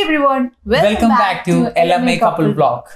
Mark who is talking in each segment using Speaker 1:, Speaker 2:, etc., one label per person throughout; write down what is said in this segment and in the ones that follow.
Speaker 1: everyone,
Speaker 2: Welcome back to LMA Couple Vlog.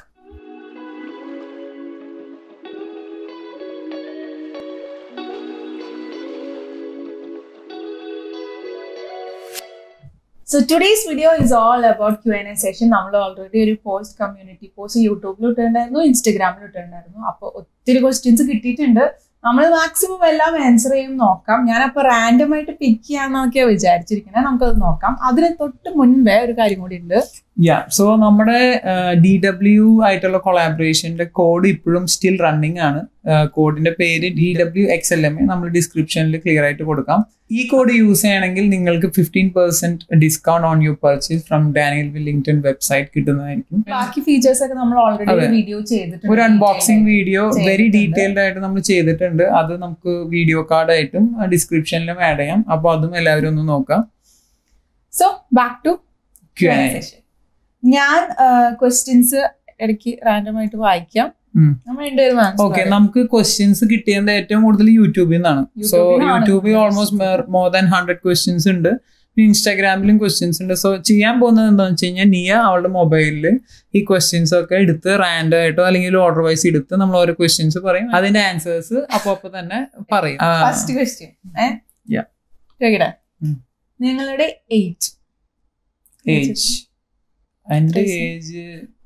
Speaker 1: So today's video is all about Q&A session. നമ്മൾ already ഒരു post community post യൂട്യൂബിൽ ഇട്ടിട്ടുണ്ടായിരുന്നു ഇൻസ്റ്റഗ്രാമിൽ ഇട്ടിട്ടുണ്ടായിരുന്നു അപ്പോൾ ഒത്തിരി ക്വസ്റ്റ്യൻസ് കിട്ടിയിട്ടുണ്ട് നമ്മൾ മാക്സിമം എല്ലാം ആൻസർ ചെയ്യും നോക്കാം ഞാനപ്പോൾ റാൻഡം ആയിട്ട് പിക്ക് ചെയ്യാന്നൊക്കെയാണ് വിചാരിച്ചിരിക്കുന്നത് നമുക്കത് നോക്കാം അതിന് തൊട്ട് മുൻപേ ഒരു കാര്യം കൂടി ഉണ്ട്
Speaker 2: യാ സോ നമ്മുടെ ഡി ഡബ്ല്യു ആയിട്ടുള്ള കൊളാബറേഷന്റെ കോഡ് ഇപ്പോഴും സ്റ്റിൽ റണ്ണിങ് ആണ് കോഡിന്റെ പേര് D W X L M A നമ്മൾ ഡിസ്ക്രിപ്ഷനിൽ ക്ലിയർ ആയിട്ട് കൊടുക്കാം ഈ കോഡ് യൂസ് ചെയ്യണമെങ്കിൽ നിങ്ങൾക്ക് fifteen percent discount on you purchase from Daniel Wellington website കിട്ടുന്നതായിരിക്കും
Speaker 1: ബാക്കി ഫീച്ചേഴ്സ് ഒക്കെ നമ്മൾ ഓൾറെഡി
Speaker 2: അതെ.
Speaker 1: വീഡിയോ ചെയ്തിട്ടുണ്ട്
Speaker 2: ഒരു അൺബോക്സിംഗ് വീഡിയോ വെരി
Speaker 1: ചെയ്തിട്ടുണ്ട്.
Speaker 2: ഡീറ്റെയിൽഡ് ആയിട്ട് നമ്മൾ ചെയ്തിട്ടുണ്ട് അത് നമുക്ക് വീഡിയോ കാർഡായിട്ടും ഡിസ്ക്രിപ്ഷനിലും ആഡ് ചെയ്യാം അപ്പോൾ അതും എല്ലാവരും ഒന്ന് നോക്കാം
Speaker 1: സോ ബാക്ക് ടു
Speaker 2: ക്യു
Speaker 1: ഞാൻ ക്വസ്റ്റ്യൻസ് ഇടയ്ക്ക് റാൻഡം ആയിട്ട് വായിക്കാം
Speaker 2: ഉം.
Speaker 1: നമ്മൾ രണ്ടുപേരും answer
Speaker 2: ഓക്കെ
Speaker 1: പറയാം.
Speaker 2: നമുക്ക് ക്വസ്റ്റ്യൻസ് കിട്ടിയത് ഏറ്റവും കൂടുതൽ യൂട്യൂബിൽ നിന്നാണ് സോ
Speaker 1: യൂട്യൂബിൽ നിന്നാണ്
Speaker 2: യൂട്യൂബിൽ
Speaker 1: കൂടുതൽ
Speaker 2: almost more than hundred questions ഉണ്ട് ഇൻസ്റ്റാഗ്രാമിലും ക്വസ്റ്റ്യൻസ് ഉണ്ട് സോ ചെയ്യാൻ പോകുന്നത് എന്താണെന്ന് വെച്ച് കഴിഞ്ഞാൽ നിയ അവളുടെ മൊബൈലിൽ ഈ ക്വസ്റ്റ്യൻസ് ഒക്കെ എടുത്ത് റാൻഡം ആയിട്ടോ അല്ലെങ്കിൽ ഓർഡർ വൈസ് എടുത്ത് നമ്മൾ ഓരോ ക്വസ്റ്റ്യൻസ് പറയും അതിന്റെ ആൻസേഴ്സ് അപ്പൊ അപ്പൊ തന്നെ പറയും ആ,
Speaker 1: ഫസ്റ്റ് ക്വസ്റ്റ്യൻ
Speaker 2: Yeah.
Speaker 1: ചോദിക്കട്ടെ
Speaker 2: ഉം.
Speaker 1: നിങ്ങളുടെ ഏജ്
Speaker 2: ഏജ് എന്റെ
Speaker 1: Please.
Speaker 2: ഏജ്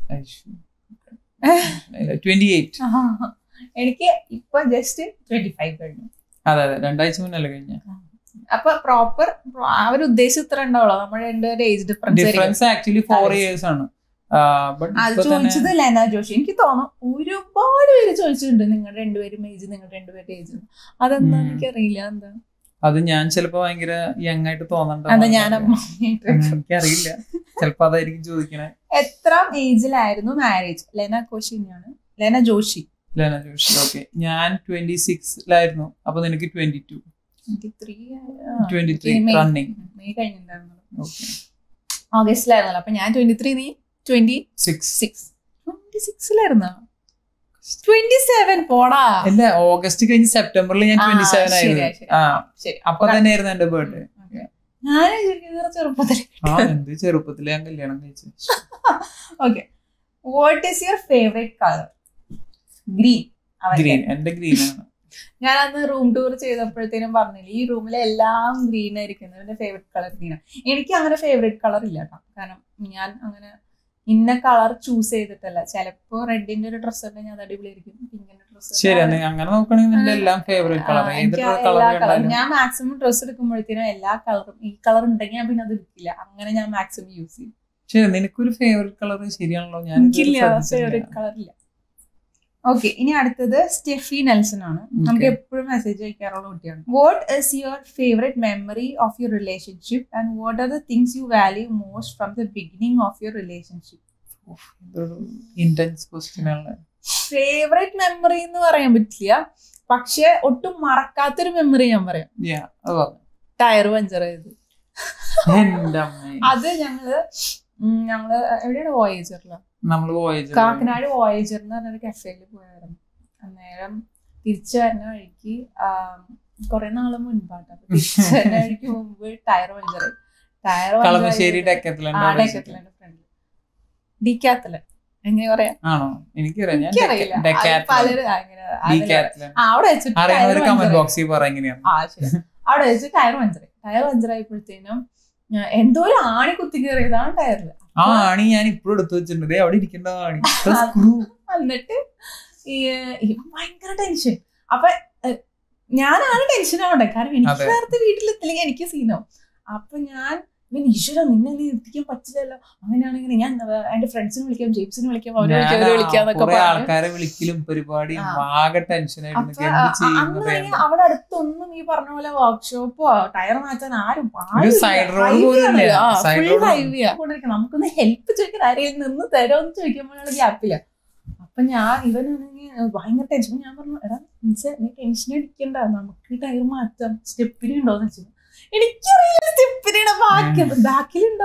Speaker 2: ട്വന്റി എയ്റ്റ്
Speaker 1: എനിക്ക് ഇപ്പൊ ജസ്റ്റ് ട്വന്റി ഫൈവ് കഴിഞ്ഞു
Speaker 2: അതെ അതെ രണ്ടാഴ്ച മുന്നല്ലേ കഴിഞ്ഞ
Speaker 1: അപ്പൊ പ്രോപ്പർ അവർ ഉദ്ദേശിച്ച ഇത്ര ഉണ്ടാവുള്ളൂ നമ്മുടെ രണ്ടുപേരുടെ age difference
Speaker 2: difference actually four
Speaker 1: Yes.
Speaker 2: Years ആണ് ബട്ട്
Speaker 1: അത് ചോദിച്ചത് ലെന ജോഷി എനിക്ക് തോന്നും ഒരുപാട് പേര് ചോദിച്ചിട്ടുണ്ട് നിങ്ങളുടെ രണ്ടുപേരും ഏജ് നിങ്ങളുടെ രണ്ടുപേരുടെ ഏജ് അതെന്താ
Speaker 2: ഉം.
Speaker 1: എനിക്കറിയില്ല എന്താ
Speaker 2: അത് ഞാൻ ചിലപ്പോ ഭയങ്കര യങ് ആയിട്ട്
Speaker 1: എന്താ
Speaker 2: തോന്നണ്ട
Speaker 1: ഞാൻ അമ്മായിയായിട്ട്
Speaker 2: എനിക്കറിയില്ല ചിലപ്പോ അതായിരിക്കും ചോദിക്കണേ
Speaker 1: എത്രാം ഏജിലായിരുന്നു മാരേജ് ലെന കോശിനിയാണ് ലെന ജോഷി
Speaker 2: ലെന ജോഷി ഓക്കെ ഞാൻ ട്വന്റി സിക്സിലായിരുന്നു അപ്പൊ നിനക്ക് twenty two
Speaker 1: twenty three
Speaker 2: twenty three running
Speaker 1: May കഴിഞ്ഞിട്ടുണ്ടായിരുന്നു
Speaker 2: ഓക്കെ
Speaker 1: ഓഗസ്റ്റിലായിരുന്നല്ലോ അപ്പൊ ഞാൻ ട്വന്റി ത്രീ നീ ട്വന്റി
Speaker 2: സിക്സ്
Speaker 1: സിക്സ് ട്വന്റി സിക്സിലായിരുന്ന ട്വന്റി സെവൻ പോടാ
Speaker 2: അല്ല ഓഗസ്റ്റ് കഴിഞ്ഞ് സെപ്റ്റംബറിൽ ഞാൻ
Speaker 1: ആ,
Speaker 2: ട്വന്റി സെവൻ
Speaker 1: ശരിയാ,
Speaker 2: ആയിരുന്നു
Speaker 1: ശരിയാ.
Speaker 2: ആ
Speaker 1: ശരി
Speaker 2: അപ്പൊ തന്നെയായിരുന്നു എന്റെ ബർത്ത്ഡേ
Speaker 1: ഞാൻ ചെറുപ്പത്തിൽ
Speaker 2: ആ എന്ത് ചെറുപ്പത്തില് ഞാൻ കല്യാണം കഴിച്ചു
Speaker 1: okay what is your favourite colour green
Speaker 2: green എന്റെ ഗ്രീൻ ആണ്
Speaker 1: ഞാൻ അന്ന് റൂം ടൂർ ചെയ്തപ്പോഴത്തേനും പറഞ്ഞില്ല ഈ റൂമിലെ എല്ലാം ഗ്രീൻ ആയിരിക്കും എന്റെ ഫേവറേറ്റ് കളർ ഗ്രീൻ എനിക്ക് അങ്ങനെ ഫേവറേറ്റ് കളർ ഇല്ല കേട്ടോ കാരണം ഞാൻ അങ്ങനെ ഇന്ന കളർ ചൂസ് ചെയ്തിട്ടല്ല ചിലപ്പോ റെഡിന്റെ ഒരു ഡ്രസ്സ് ഉണ്ടെങ്കിൽ അത് അടിപൊളിയായിരിക്കും പിങ്കിന്റെ ഡ്രസ്സ്
Speaker 2: ശരി നീ അങ്ങനെ നോക്കണെങ്കിൽ നിന്റെ എല്ലാം ഫേവറേറ്റ് കളർ ഏത് കളർ
Speaker 1: ഞാൻ മാക്സിമം ഡ്രസ്സ് എടുക്കുമ്പോഴത്തേനും എല്ലാ കളറും ഈ കളർ ഉണ്ടെങ്കിൽ ഞാൻ പിന്നെ അത് എടുക്കില്ല അങ്ങനെ ഞാൻ മാക്സിമം യൂസ് ചെയ്യും
Speaker 2: ശരി നിനക്കൊരു ഫേവറേറ്റ് കളർ ശരിയാണല്ലോ ഞാൻ
Speaker 1: എനിക്കില്ല ഫേവറേറ്റ് കളർ ഇല്ല ഓക്കെ ഇനി അടുത്തത് സ്റ്റെഫി നെൽസൺ ആണ് നമുക്ക് എപ്പോഴും മെസ്സേജ് അയക്കാറുള്ള കുട്ടിയാണ് what is your favourite memory of your relationship and what are the things you value most from the beginning of your relationship
Speaker 2: intense question ആണ്
Speaker 1: ഫേവറേറ്റ് മെമ്മറി എന്ന് പറയാൻ പറ്റില്ല പക്ഷെ ഒട്ടും മറക്കാത്തൊരു മെമ്മറി ഞാൻ പറയാം
Speaker 2: Yeah, അത് പറഞ്ഞു.
Speaker 1: ടയർ പഞ്ചർ ചെയ്ത്
Speaker 2: എന്റെ അമ്മേ.
Speaker 1: അത് ഞങ്ങള് ഉം, ഞങ്ങള് എവിടെയാണ് വോയേജറിലാണ്
Speaker 2: നമ്മള് വോയേജ്
Speaker 1: കാക്കനാട് വോയേജർ എന്ന് പറഞ്ഞൊരു കഫേയിൽ പോയായിരുന്നു അന്നേരം തിരിച്ചു വരുന്ന വഴിക്ക് കുറെ നാള് മുൻപാട്ടോ അപ്പൊ തിരിച്ചു വരുന്ന വഴിക്ക് മുമ്പ് ടയർ പഞ്ചർ ടയർ
Speaker 2: കളമശ്ശേരി ഡെക്കത്തിലുണ്ട് അവിടെ വെച്ചിട്ട്.
Speaker 1: ഡിക്കാത്തല എങ്ങനെ പറയാ
Speaker 2: ആണോ എനിക്കറിയാം ഞാൻ
Speaker 1: എനിക്കറിയില്ല അത്
Speaker 2: ഡെക്കാത്തലൻ
Speaker 1: പലരും അങ്ങനെ അതില്
Speaker 2: ഡീക്കാത്തലൻ
Speaker 1: ആ, അവിടെ വെച്ചിട്ട്
Speaker 2: അറിയുന്നവര്
Speaker 1: ടയർ
Speaker 2: കമന്റ്
Speaker 1: പഞ്ചർ
Speaker 2: ബോക്സിൽ പറ എങ്ങനെയാണ്
Speaker 1: ആ ശരി അവിടെ വെച്ച് ടയർ പഞ്ചർ ടയർ പഞ്ചർ ആയപ്പോഴത്തേനും ആ, എന്തോ ഒരു ആണി കുത്തി കയറിയതാണ് ടയറിൽ
Speaker 2: ആ ആണി ഞാൻ ഇപ്പോഴും എടുത്തു വെച്ചിട്ടുണ്ട് ദേ അവിടെ ഇരിക്കേണ്ട ആണി സ്ക്രൂ
Speaker 1: എന്നിട്ട് ഈ ഇവൻ ഭയങ്കര ടെൻഷൻ അപ്പൊ ഏഹ്, ഞാനാണ് ടെൻഷൻ ആവണ്ടേ കാരണം എനിക്ക്
Speaker 2: അതെ.
Speaker 1: നേരത്തെ വീട്ടിലെത്തില്ലെങ്കിൽ എനിക്ക് സീനോ അപ്പൊ ഞാൻ ഇവൻ ഈശ്വര നിന്നെ നീ എത്തിക്കാൻ പറ്റില്ലല്ലോ അങ്ങനെയാണെങ്കിൽ ഞാൻ ഏഹ്, എന്റെ ഫ്രണ്ട്സിനെ വിളിക്കാം ജെയിംസിനെ വിളിക്കാം അവരെ വിളിക്കാം അവരെ വിളിക്കാന്നൊക്കെ
Speaker 2: കുറെ
Speaker 1: പറഞ്ഞു
Speaker 2: ആൾക്കാരെ വിളിക്കലും പരിപാടിയും
Speaker 1: ആ.
Speaker 2: ആകെ ടെൻഷൻ ആയിട്ട്
Speaker 1: അപ്പൊ
Speaker 2: നിൽക്കുക. എന്ത്
Speaker 1: അ- അന്ന്
Speaker 2: ചെയ്യുന്നത്
Speaker 1: ആണെങ്കിൽ അവിടെ അടുത്തൊന്നും ഈ പറഞ്ഞ പോലെ വർക്ക്ഷോപ്പോ ടയർ മാറ്റാൻ ആരും
Speaker 2: ഒരു side road പോലും ഇല്ല. Side road
Speaker 1: ഹൈവേ നമുക്കൊന്ന് ഹെൽപ്പ് ചോദിക്കാൻ ആരെയും നിന്ന് തരുമെന്ന് ചോദിക്കുമ്പോഴാണ് ഗ്യാപ്പില്ല അപ്പൊ ഞാൻ ഇവനാണെങ്കിൽ ഭയങ്കര ടെൻഷൻ ഞാൻ പറഞ്ഞു എടാ മീൻസ് നീ ടെൻഷൻ അടിക്കണ്ട നമുക്ക് ടയർ മാറ്റാം സ്റ്റെപ്പിന് ഉണ്ടോന്ന് വെച്ചു എനിക്കറിയില്ല സ്റ്റെപ്പിനിടെ ബാക്കി ബാക്കിലുണ്ടോ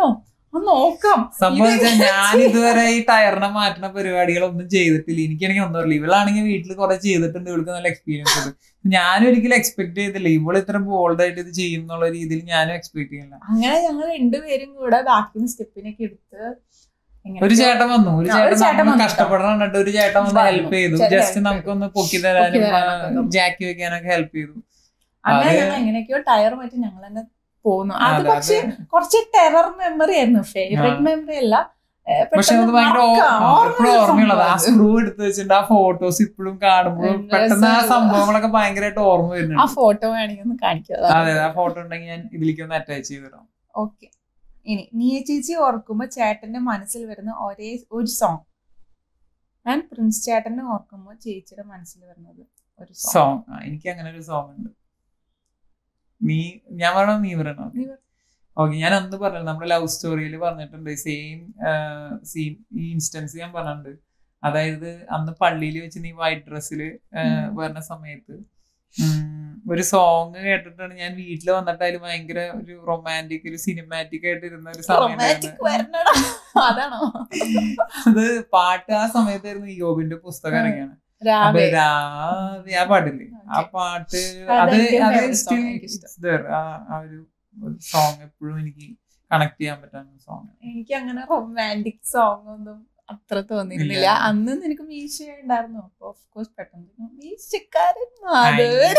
Speaker 1: ഒന്ന് നോക്കാം
Speaker 2: സംഭവം
Speaker 1: ഇത്
Speaker 2: വെച്ചാൽ ഞാൻ ഇതുവരെ ഈ ടയറിനെ മാറ്റുന്ന പരിപാടികളൊന്നും ചെയ്തിട്ടില്ല എനിക്കാണെങ്കിൽ ഒന്നും അറിയില്ല ഇവളാണെങ്കിൽ വീട്ടിൽ കുറെ ചെയ്തിട്ടുണ്ട് ഇവൾക്ക് നല്ല എക്സ്പീരിയൻസ് ഉണ്ട് ഞാൻ ഒരിക്കലും എക്സ്പെക്ട് ചെയ്തില്ല ഇവൾ ഇത്ര ബോൾഡ് ആയിട്ട് ഇത് ചെയ്യും എന്നുള്ള രീതിയിൽ ഞാനും എക്സ്പെക്ട് ചെയ്യില്ല
Speaker 1: അങ്ങനെ ഞങ്ങൾ രണ്ടുപേരും കൂടെ ബാക്കിൽ സ്റ്റെപ്പിനൊക്കെ എടുത്ത് എങ്ങനെ-
Speaker 2: ഒരു ചേട്ടൻ വന്നു ഒരു
Speaker 1: ആ, ഒരു
Speaker 2: ചേട്ടൻ
Speaker 1: ചേട്ടൻ
Speaker 2: നമ്മൾ
Speaker 1: വന്നു.
Speaker 2: കഷ്ടപ്പെടണം കണ്ടിട്ട് ഒരു ചേട്ടൻ വന്ന്
Speaker 1: വന്നു.
Speaker 2: ഹെൽപ്പ് ചെയ്തു
Speaker 1: ചേട്ടൻ
Speaker 2: ജസ്റ്റ്
Speaker 1: help
Speaker 2: നമുക്കൊന്ന് പൊക്കി തരാനും
Speaker 1: തരാനൊക്കെ.
Speaker 2: ജാക്കി വെക്കാനൊക്കെ ഹെൽപ്പ് ചെയ്തു
Speaker 1: അങ്ങനെ
Speaker 2: അത്
Speaker 1: ഞങ്ങൾ എങ്ങനെയൊക്കെയോ ടയർ മാറ്റി ഞങ്ങൾ തന്നെ പോന്നു അത്
Speaker 2: അതെ,
Speaker 1: പക്ഷെ
Speaker 2: അത്
Speaker 1: കുറച്ച് ടെറർ മെമ്മറി ആയിരുന്നു ഫേവറേറ്റ്
Speaker 2: ആ.
Speaker 1: മെമ്മറി അല്ല ഏ,
Speaker 2: പക്ഷെ അത്
Speaker 1: പെട്ടെന്ന്
Speaker 2: ഭയങ്കര
Speaker 1: മറക്കാം.
Speaker 2: എപ്പോഴും
Speaker 1: ഓർമ്മയുള്ള
Speaker 2: ഓർമ്മയുള്ളത് ആ
Speaker 1: സംഭവം.
Speaker 2: സ്ക്രൂ എടുത്ത് വെച്ചിട്ട് ആ ഫോട്ടോസ് ഇപ്പോഴും കാണുമ്പോൾ
Speaker 1: എന്ത്
Speaker 2: പെട്ടെന്ന് ആ
Speaker 1: രസമാണ്.
Speaker 2: സംഭവങ്ങളൊക്കെ ഭയങ്കരമായിട്ട് ഓർമ്മ
Speaker 1: ആ
Speaker 2: വരുന്നുണ്ട്
Speaker 1: ഫോട്ടോ വേണമെങ്കിൽ ഒന്ന് കാണിക്കുക
Speaker 2: അതെ ആ ഫോട്ടോ ഉണ്ടെങ്കിൽ ഞാൻ ഇതിലേക്ക് ഒന്ന് അറ്റാച്ച് ചെയ്തിടാം
Speaker 1: ഓക്കെ ഇനി നീയ ചേച്ചി ഓർക്കുമ്പോ ചേട്ടന്റെ മനസ്സിൽ വരുന്ന ഒരേ ഒരു സോങ് ഞാൻ പ്രിൻസ് ചേട്ടനെ ഓർക്കുമ്പോ ചേച്ചിയുടെ മനസ്സിൽ വരുന്നത് ഒരു സോങ്
Speaker 2: സോങ് എനിക്ക് അങ്ങനെ ഒരു സോങ് ഉണ്ട് നീ ഞാൻ പറയണോ നീ പറയണോ
Speaker 1: നീ പറ.
Speaker 2: ഓക്കെ ഞാൻ അന്ന് പറഞ്ഞു നമ്മുടെ ലവ് സ്റ്റോറിയിൽ പറഞ്ഞിട്ടുണ്ട് സെയിം സീൻ ഈ ഇൻസ്റ്റൻസ് ഞാൻ പറഞ്ഞിട്ടുണ്ട് അതായത് അന്ന് പള്ളിയിൽ വെച്ച് നീ വൈറ്റ് ഡ്രസ്സിൽ
Speaker 1: ഉം.
Speaker 2: വരുന്ന സമയത്ത് ഉം, ഒരു സോങ് കേട്ടിട്ടാണ് ഞാൻ വീട്ടിൽ വന്നിട്ട് അതിൽ ഭയങ്കര ഒരു റൊമാൻറ്റിക് ഒരു സിനിമാറ്റിക് ആയിട്ട് ഇരുന്ന ഒരു സമയം
Speaker 1: റൊമാൻറ്റിക് വരണടാ അതാണോ
Speaker 2: അത് പാട്ട് ആ സമയത്തായിരുന്നു ഈ യോബിന്റെ പുസ്തകം
Speaker 1: ഉം.
Speaker 2: ഇറങ്ങിയാണ് അപ്പൊ
Speaker 1: രാവിലെ
Speaker 2: രാവി ആ പാട്ടില്ലേ ആ
Speaker 1: Okay.
Speaker 2: പാട്ട്
Speaker 1: അത്
Speaker 2: അത്
Speaker 1: എൻ്റെ
Speaker 2: അത്
Speaker 1: favourite song,
Speaker 2: still
Speaker 1: എനിക്കിഷ്ടം.
Speaker 2: it's there. ആ ആ ഒരു സോങ് എപ്പോഴും എനിക്ക് കണക്ട് ചെയ്യാൻ പറ്റുന്ന സോങ്
Speaker 1: എനിക്ക് അങ്ങനെ റൊമാൻറ്റിക് സോങ് ഒന്നും അത്ര തോന്നിയിരുന്നില്ല
Speaker 2: ഇല്ല.
Speaker 1: അന്ന് നിനക്ക് മീശ ഉണ്ടായിരുന്നു അപ്പൊ ഓഫ് കോഴ്സ് പെട്ടെന്ന് മീശക്കാരൻ മാധവൻ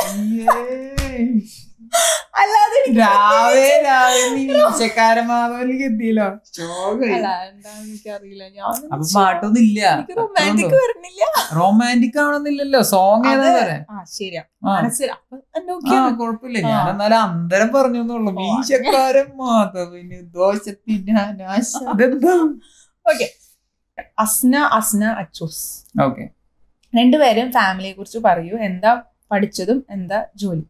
Speaker 1: അല്ലാതെ എനിക്ക്
Speaker 2: രാവേ രാവേ നീ വീഴ്ചക്കാരമാവിലേക്ക് എത്തിയല്ലോ
Speaker 1: അല്ല എന്താന്ന് എനിക്കറിയില്ല ഞാൻ
Speaker 2: അപ്പൊ പാട്ടൊന്നും ഇല്ല
Speaker 1: എനിക്ക് റൊമാൻറ്റിക് വരുന്നില്ല
Speaker 2: റൊമാൻറ്റിക് ആവണമെന്നില്ലല്ലോ സോങ് ഏതാ
Speaker 1: അത്
Speaker 2: വരെ
Speaker 1: ആ ശരിയാ
Speaker 2: ആ
Speaker 1: മനസ്സിൽ അപ്പൊ എന്നെ
Speaker 2: ആ
Speaker 1: നോക്കിയാണ്
Speaker 2: കുഴപ്പമില്ല
Speaker 1: ആ.
Speaker 2: ഞാൻ എന്നാലും അന്തരം പറഞ്ഞു എന്നുള്ളൂ
Speaker 1: ഓ,
Speaker 2: വീശക്കാരൻ മാധവന് ദോശത്തിനാശ അതെന്താ
Speaker 1: ഓക്കെ അസ്ന അസ്ന അച്ചൂസ്
Speaker 2: ഓക്കെ
Speaker 1: രണ്ടുപേരും ഫാമിലിയെ കുറിച്ച് പറയൂ എന്താ പഠിച്ചതും എന്താ ജോലി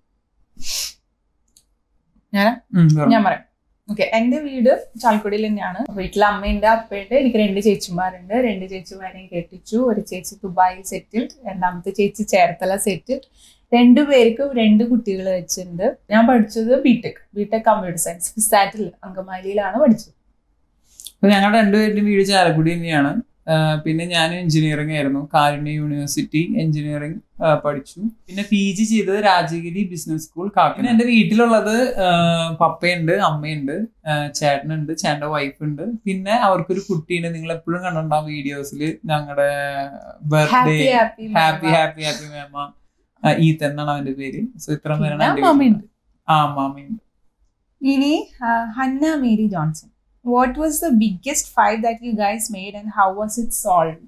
Speaker 1: ഞാനാ ഞാൻ പറയാം ഓക്കെ എന്റെ വീട് ചാലക്കുടിയിൽ തന്നെയാണ് വീട്ടിൽ അമ്മയുണ്ട് അപ്പയുണ്ട് എനിക്ക് രണ്ട് ചേച്ചിമാരുണ്ട് രണ്ട് ചേച്ചിമാരെയും കെട്ടിച്ചു ഒരു ചേച്ചി ദുബായിൽ സെറ്റിൽഡ് രണ്ടാമത്തെ ചേച്ചി ചേർത്തല സെറ്റിൽഡ് രണ്ടുപേർക്കും രണ്ട് കുട്ടികൾ വെച്ചിട്ടുണ്ട് ഞാൻ പഠിച്ചത് ബിടെക് ബിടെക് കമ്പ്യൂട്ടർ സയൻസ് ഫിസാറ്റിൽ അങ്കമാലിയിലാണ് പഠിച്ചത്
Speaker 2: അപ്പൊ ഞങ്ങളുടെ രണ്ടുപേരുടെയും വീട് ചാലക്കുടി തന്നെയാണ് ആ, പിന്നെ ഞാൻ എഞ്ചിനീയറിംഗ് ആയിരുന്നു കാരുണ്യ യൂണിവേഴ്സിറ്റി എഞ്ചിനീയറിംഗ് പഠിച്ചു പിന്നെ പി ജി ചെയ്തത് രാജഗിരി ബിസിനസ് സ്കൂൾ കാക്കന എന്റെ വീട്ടിലുള്ളത് ആ, പപ്പയുണ്ട് അമ്മയുണ്ട് ആ, ചേട്ടനുണ്ട് ചേട്ടന്റെ വൈഫ് ഉണ്ട് പിന്നെ അവർക്കൊരു കുട്ടിയുണ്ട് നിങ്ങൾ എപ്പോഴും കണ്ടിട്ടുണ്ടാവും വീഡിയോസിൽ ഞങ്ങളുടെ birthday
Speaker 1: happy happy
Speaker 2: happy happy happy മേമ ഈത്ത് എന്നാണ് അവന്റെ പേര് സോ ഇത്ര പേരാണ്
Speaker 1: പിന്നെ
Speaker 2: എന്റെ
Speaker 1: മമ്മിയുണ്ട്.
Speaker 2: വീട്ടിൽ. ആ മാമയുണ്ട്
Speaker 1: ഇനി Hannah Mary Johnson what was the biggest fight that you guys made and how was it solve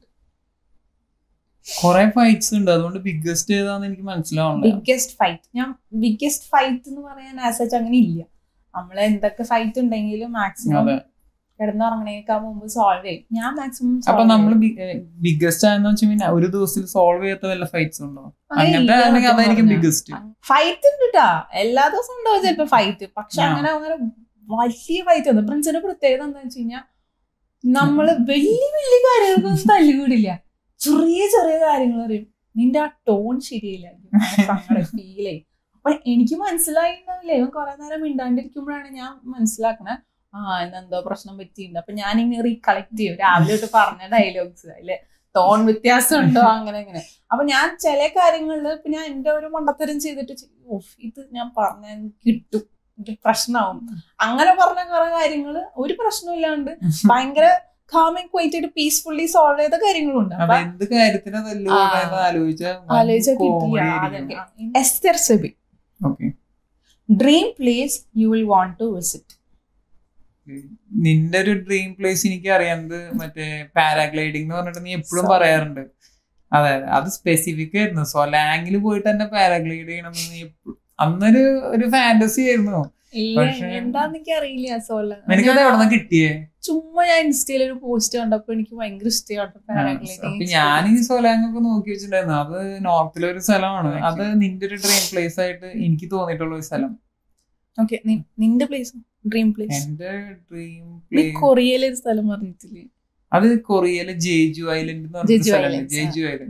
Speaker 2: കുറെ ഫൈറ്റ്സ് ഉണ്ട് അതുകൊണ്ട് ബിഗ്ഗസ്റ്റ് ഏതാന്ന് എനിക്ക് മനസ്സിലാവണില്ല
Speaker 1: ബിഗ്ഗസ്റ്റ് ഫൈറ്റ് ഞാൻ ബിഗ്ഗസ്റ്റ് ഫൈറ്റ് എന്ന് പറയാൻ ആസച്ച് അങ്ങനെ ഇല്ല നമ്മൾ എന്തൊക്കെ ഫൈറ്റ് ഉണ്ടെങ്കിലും മാക്സിമം
Speaker 2: അതെ
Speaker 1: കിടന്നുറങ്ങണേക്കാൾ മുമ്പ് സോൾവ് ചെയ്യും ഞാൻ മാക്സിമം
Speaker 2: അപ്പൊ നമ്മൾ ബിഗ്ഗസ്റ്റ് ആണെന്ന് വെച്ചാൽ പിന്നെ ഒരു ദിവസത്തിൽ സോൾവ് ചെയ്യാത്ത വല്ല ഫൈറ്റ്സ് ഉണ്ടോ അങ്ങനത്തെ ആണെങ്കിൽ അതായിരിക്കും ബിഗ്ഗസ്റ്റ്
Speaker 1: ഫൈറ്റ് ഉണ്ട് കേട്ടാ എല്ലാ ദിവസവും ഉണ്ടാവും ചിലപ്പോ ഫൈറ്റ് പക്ഷെ
Speaker 2: ആ.
Speaker 1: അങ്ങനെ അങ്ങനെ വലിയ ഫൈറ്റ് ഒന്നും പ്രിൻസിന്റെ പ്രത്യേകത എന്താ വെച്ച് കഴിഞ്ഞാൽ നമ്മള് വലിയ വലിയ കാര്യങ്ങൾക്കൊന്നും തല്ലുകൂടില്ല ചെറിയ ചെറിയ കാര്യങ്ങൾ പറയും നിന്റെ ആ ടോൺ ശരിയില്ല സങ്കടം ഫീൽ ചെയ്യും അപ്പൊ എനിക്ക് മനസ്സിലായിണ്ടാവില്ലേ ഇവൻ കുറെ നേരം മിണ്ടാണ്ടിരിക്കുമ്പോഴാണ് ഞാൻ മനസ്സിലാക്കണേ ആ ഇന്നെന്തോ പ്രശ്നം പറ്റിയിട്ടുണ്ട് അപ്പൊ ഞാൻ ഇങ്ങനെ റീകളക്ട് ചെയ്യും രാവിലെ തൊട്ട് പറഞ്ഞ ഡയലോഗ്സ് അതില് ടോൺ വ്യത്യാസം ഉണ്ടോ അങ്ങനെ അങ്ങനെ അപ്പൊ ഞാൻ ചില കാര്യങ്ങളിൽ ഇപ്പൊ ഞാൻ എന്റെ ഒരു മണ്ടത്തരം ചെയ്തിട്ട് ചെയ്യും, "ഓഫ്, ഇത് ഞാൻ പറഞ്ഞ കിട്ടും ഇത് പ്രശ്നമാവും അങ്ങനെ പറഞ്ഞ കുറെ കാര്യങ്ങള് ഒരു പ്രശ്നമില്ലാണ്ട് ഭയങ്കര കാമിങ് ക്വൈറ്റ് ആയിട്ട് പീസ്ഫുള്ളി സോൾവ് ചെയ്ത കാര്യങ്ങളുണ്ട്
Speaker 2: അപ്പൊ
Speaker 1: അപ്പൊ
Speaker 2: എന്ത് കാര്യത്തിനാ തല്ലുകൂടാന്ന്
Speaker 1: ആലോചിച്ചാൽ കിട്ടില്ല Esther Sebi
Speaker 2: okay
Speaker 1: dream place you will want to visit
Speaker 2: നിന്റെ ഒരു ഡ്രീം പ്ലേസ് എനിക്ക് അറിയാവുന്നത് മറ്റേ പാരാഗ്ലൈഡിംഗ് എന്ന് പറഞ്ഞിട്ട് നീ എപ്പോഴും
Speaker 1: So-
Speaker 2: പറയാറുണ്ട് അതെ അത് സ്പെസിഫിക് ആയിരുന്നു സൊലാങ്ങിൽ പോയിട്ട് തന്നെ പാരാഗ്ലൈഡ് ചെയ്യണം എന്ന് നീ എപ്പഴും- അന്നൊരു ഒരു ഫാന്റസി ആയിരുന്നു പക്ഷേ-
Speaker 1: എന്താന്ന് എനിക്ക് അറിയില്ല സോല
Speaker 2: നിനക്കത് എവിടെ നിന്ന് കിട്ടിയേ
Speaker 1: ചുമ്മാ ഞാൻ ഇൻസ്റ്റയിൽ ഒരു പോസ്റ്റ് കണ്ടപ്പോ എനിക്ക് ഭയങ്കര ഇഷ്ടമാണ്
Speaker 2: അപ്പൊ ഞാൻ ഈ സൊലാങ് ഒക്കെ നോക്കി വെച്ചിട്ടുണ്ടായിരുന്നു അത് നോർത്തിലെ ഒരു സ്ഥലമാണ്
Speaker 1: Okay.
Speaker 2: അത് നിന്റെ ഒരു ഡ്രീം പ്ലേസ് ആയിട്ട് എനിക്ക് തോന്നിയിട്ടുള്ള ഒരു സ്ഥലം
Speaker 1: ഓക്കെ നിന്റെ പ്ലേസ് ഡ്രീം പ്ലേസ്
Speaker 2: എന്റെ ഡ്രീം
Speaker 1: നീ
Speaker 2: പ്ലേസ്
Speaker 1: കൊറിയയിലെ ഒരു സ്ഥലം പറഞ്ഞിട്ടില്ലേ
Speaker 2: അത് കൊറിയയിലെ ജേജു ഐലൻഡ് എന്ന് പറഞ്ഞ
Speaker 1: ജെജു
Speaker 2: സ്ഥലമുണ്ട്
Speaker 1: Islands,
Speaker 2: ജേജു ഐലൻഡ്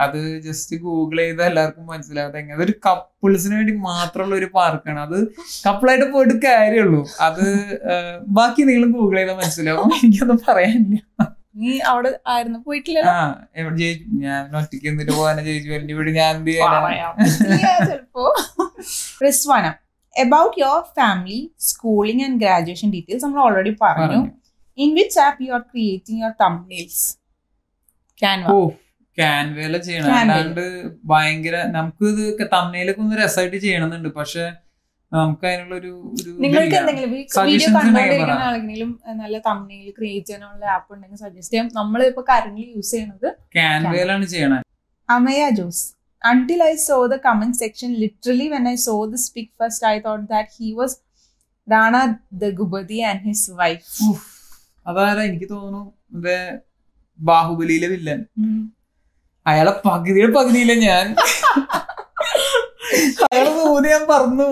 Speaker 2: അത് ജസ്റ്റ് ഗൂഗിൾ ചെയ്ത എല്ലാവർക്കും മനസ്സിലാവും എങ്ങനെ അതൊരു കപ്പിൾസിന് വേണ്ടി മാത്രമുള്ള ഒരു പാർക്കാണ് അത് കപ്പിളായിട്ട് പോയിട്ട് കാര്യമുള്ളൂ അത് ആ, ബാക്കി നിങ്ങൾ ഗൂഗിൾ ചെയ്താൽ മനസ്സിലാവും എനിക്കൊന്നും പറയാനില്ല
Speaker 1: നീ അവിടെ ആയിരുന്നു പോയിട്ടില്ല
Speaker 2: ആ എവിടെ ജയിച്ചു ഞാൻ ഒറ്റയ്ക്ക് എന്നിട്ട് പോകാൻ ജയിച്ചു വലിയ വീട് ഞാൻ എന്ത് ചെയ്യാനാ
Speaker 1: ചിലപ്പോ Rizwana about your family schooling and graduation details നമ്മൾ ഓൾറെഡി പറഞ്ഞു
Speaker 2: പറഞ്ഞു.
Speaker 1: In which app you are creating your thumbnails Canva
Speaker 2: oh ക്യാൻവയില ചെയ്യണം
Speaker 1: Canva.
Speaker 2: അല്ലാണ്ട് ഭയങ്കര നമുക്ക് ഇത് തമ്മയിലൊക്കെ ഒന്ന് രസമായിട്ട് ചെയ്യണമെന്നുണ്ട് പക്ഷെ നമുക്ക് അതിനുള്ള ഒരു ഒരു
Speaker 1: നിങ്ങൾക്ക്
Speaker 2: ഇതില്ല.
Speaker 1: എന്തെങ്കിലും വീഡിയോ
Speaker 2: Suggestions ഉണ്ടെങ്കിൽ
Speaker 1: കണ്ടുകൊണ്ടിരിക്കുന്ന
Speaker 2: പറ.
Speaker 1: ആളെങ്കിലും ഏഹ്, നല്ല തമ്മിൽ ക്രിയേറ്റ് ചെയ്യാനുള്ള ആപ്പ് ഉണ്ടെങ്കിൽ സജസ്റ്റ് ചെയ്യാം നമ്മൾ ഇപ്പൊ കറന്റ് യൂസ് ചെയ്യുന്നത്
Speaker 2: ക്യാൻവയിലാണ് ചെയ്യണേ
Speaker 1: Amaya Jose. Until I saw the comment section, literally when I saw this pic first, I thought that he was Rana Dagubadi and his wife.
Speaker 2: ഉഫ്. അതാരാ എനിക്ക് തോന്നുന്നു മറ്റേ ബാഹുബലിയിലെ വില്ലൻ അയാളെ പകുതിയുടെ പകുതിയില്ല ഞാൻ അയാളെ തോന്നി ഞാൻ പറഞ്ഞു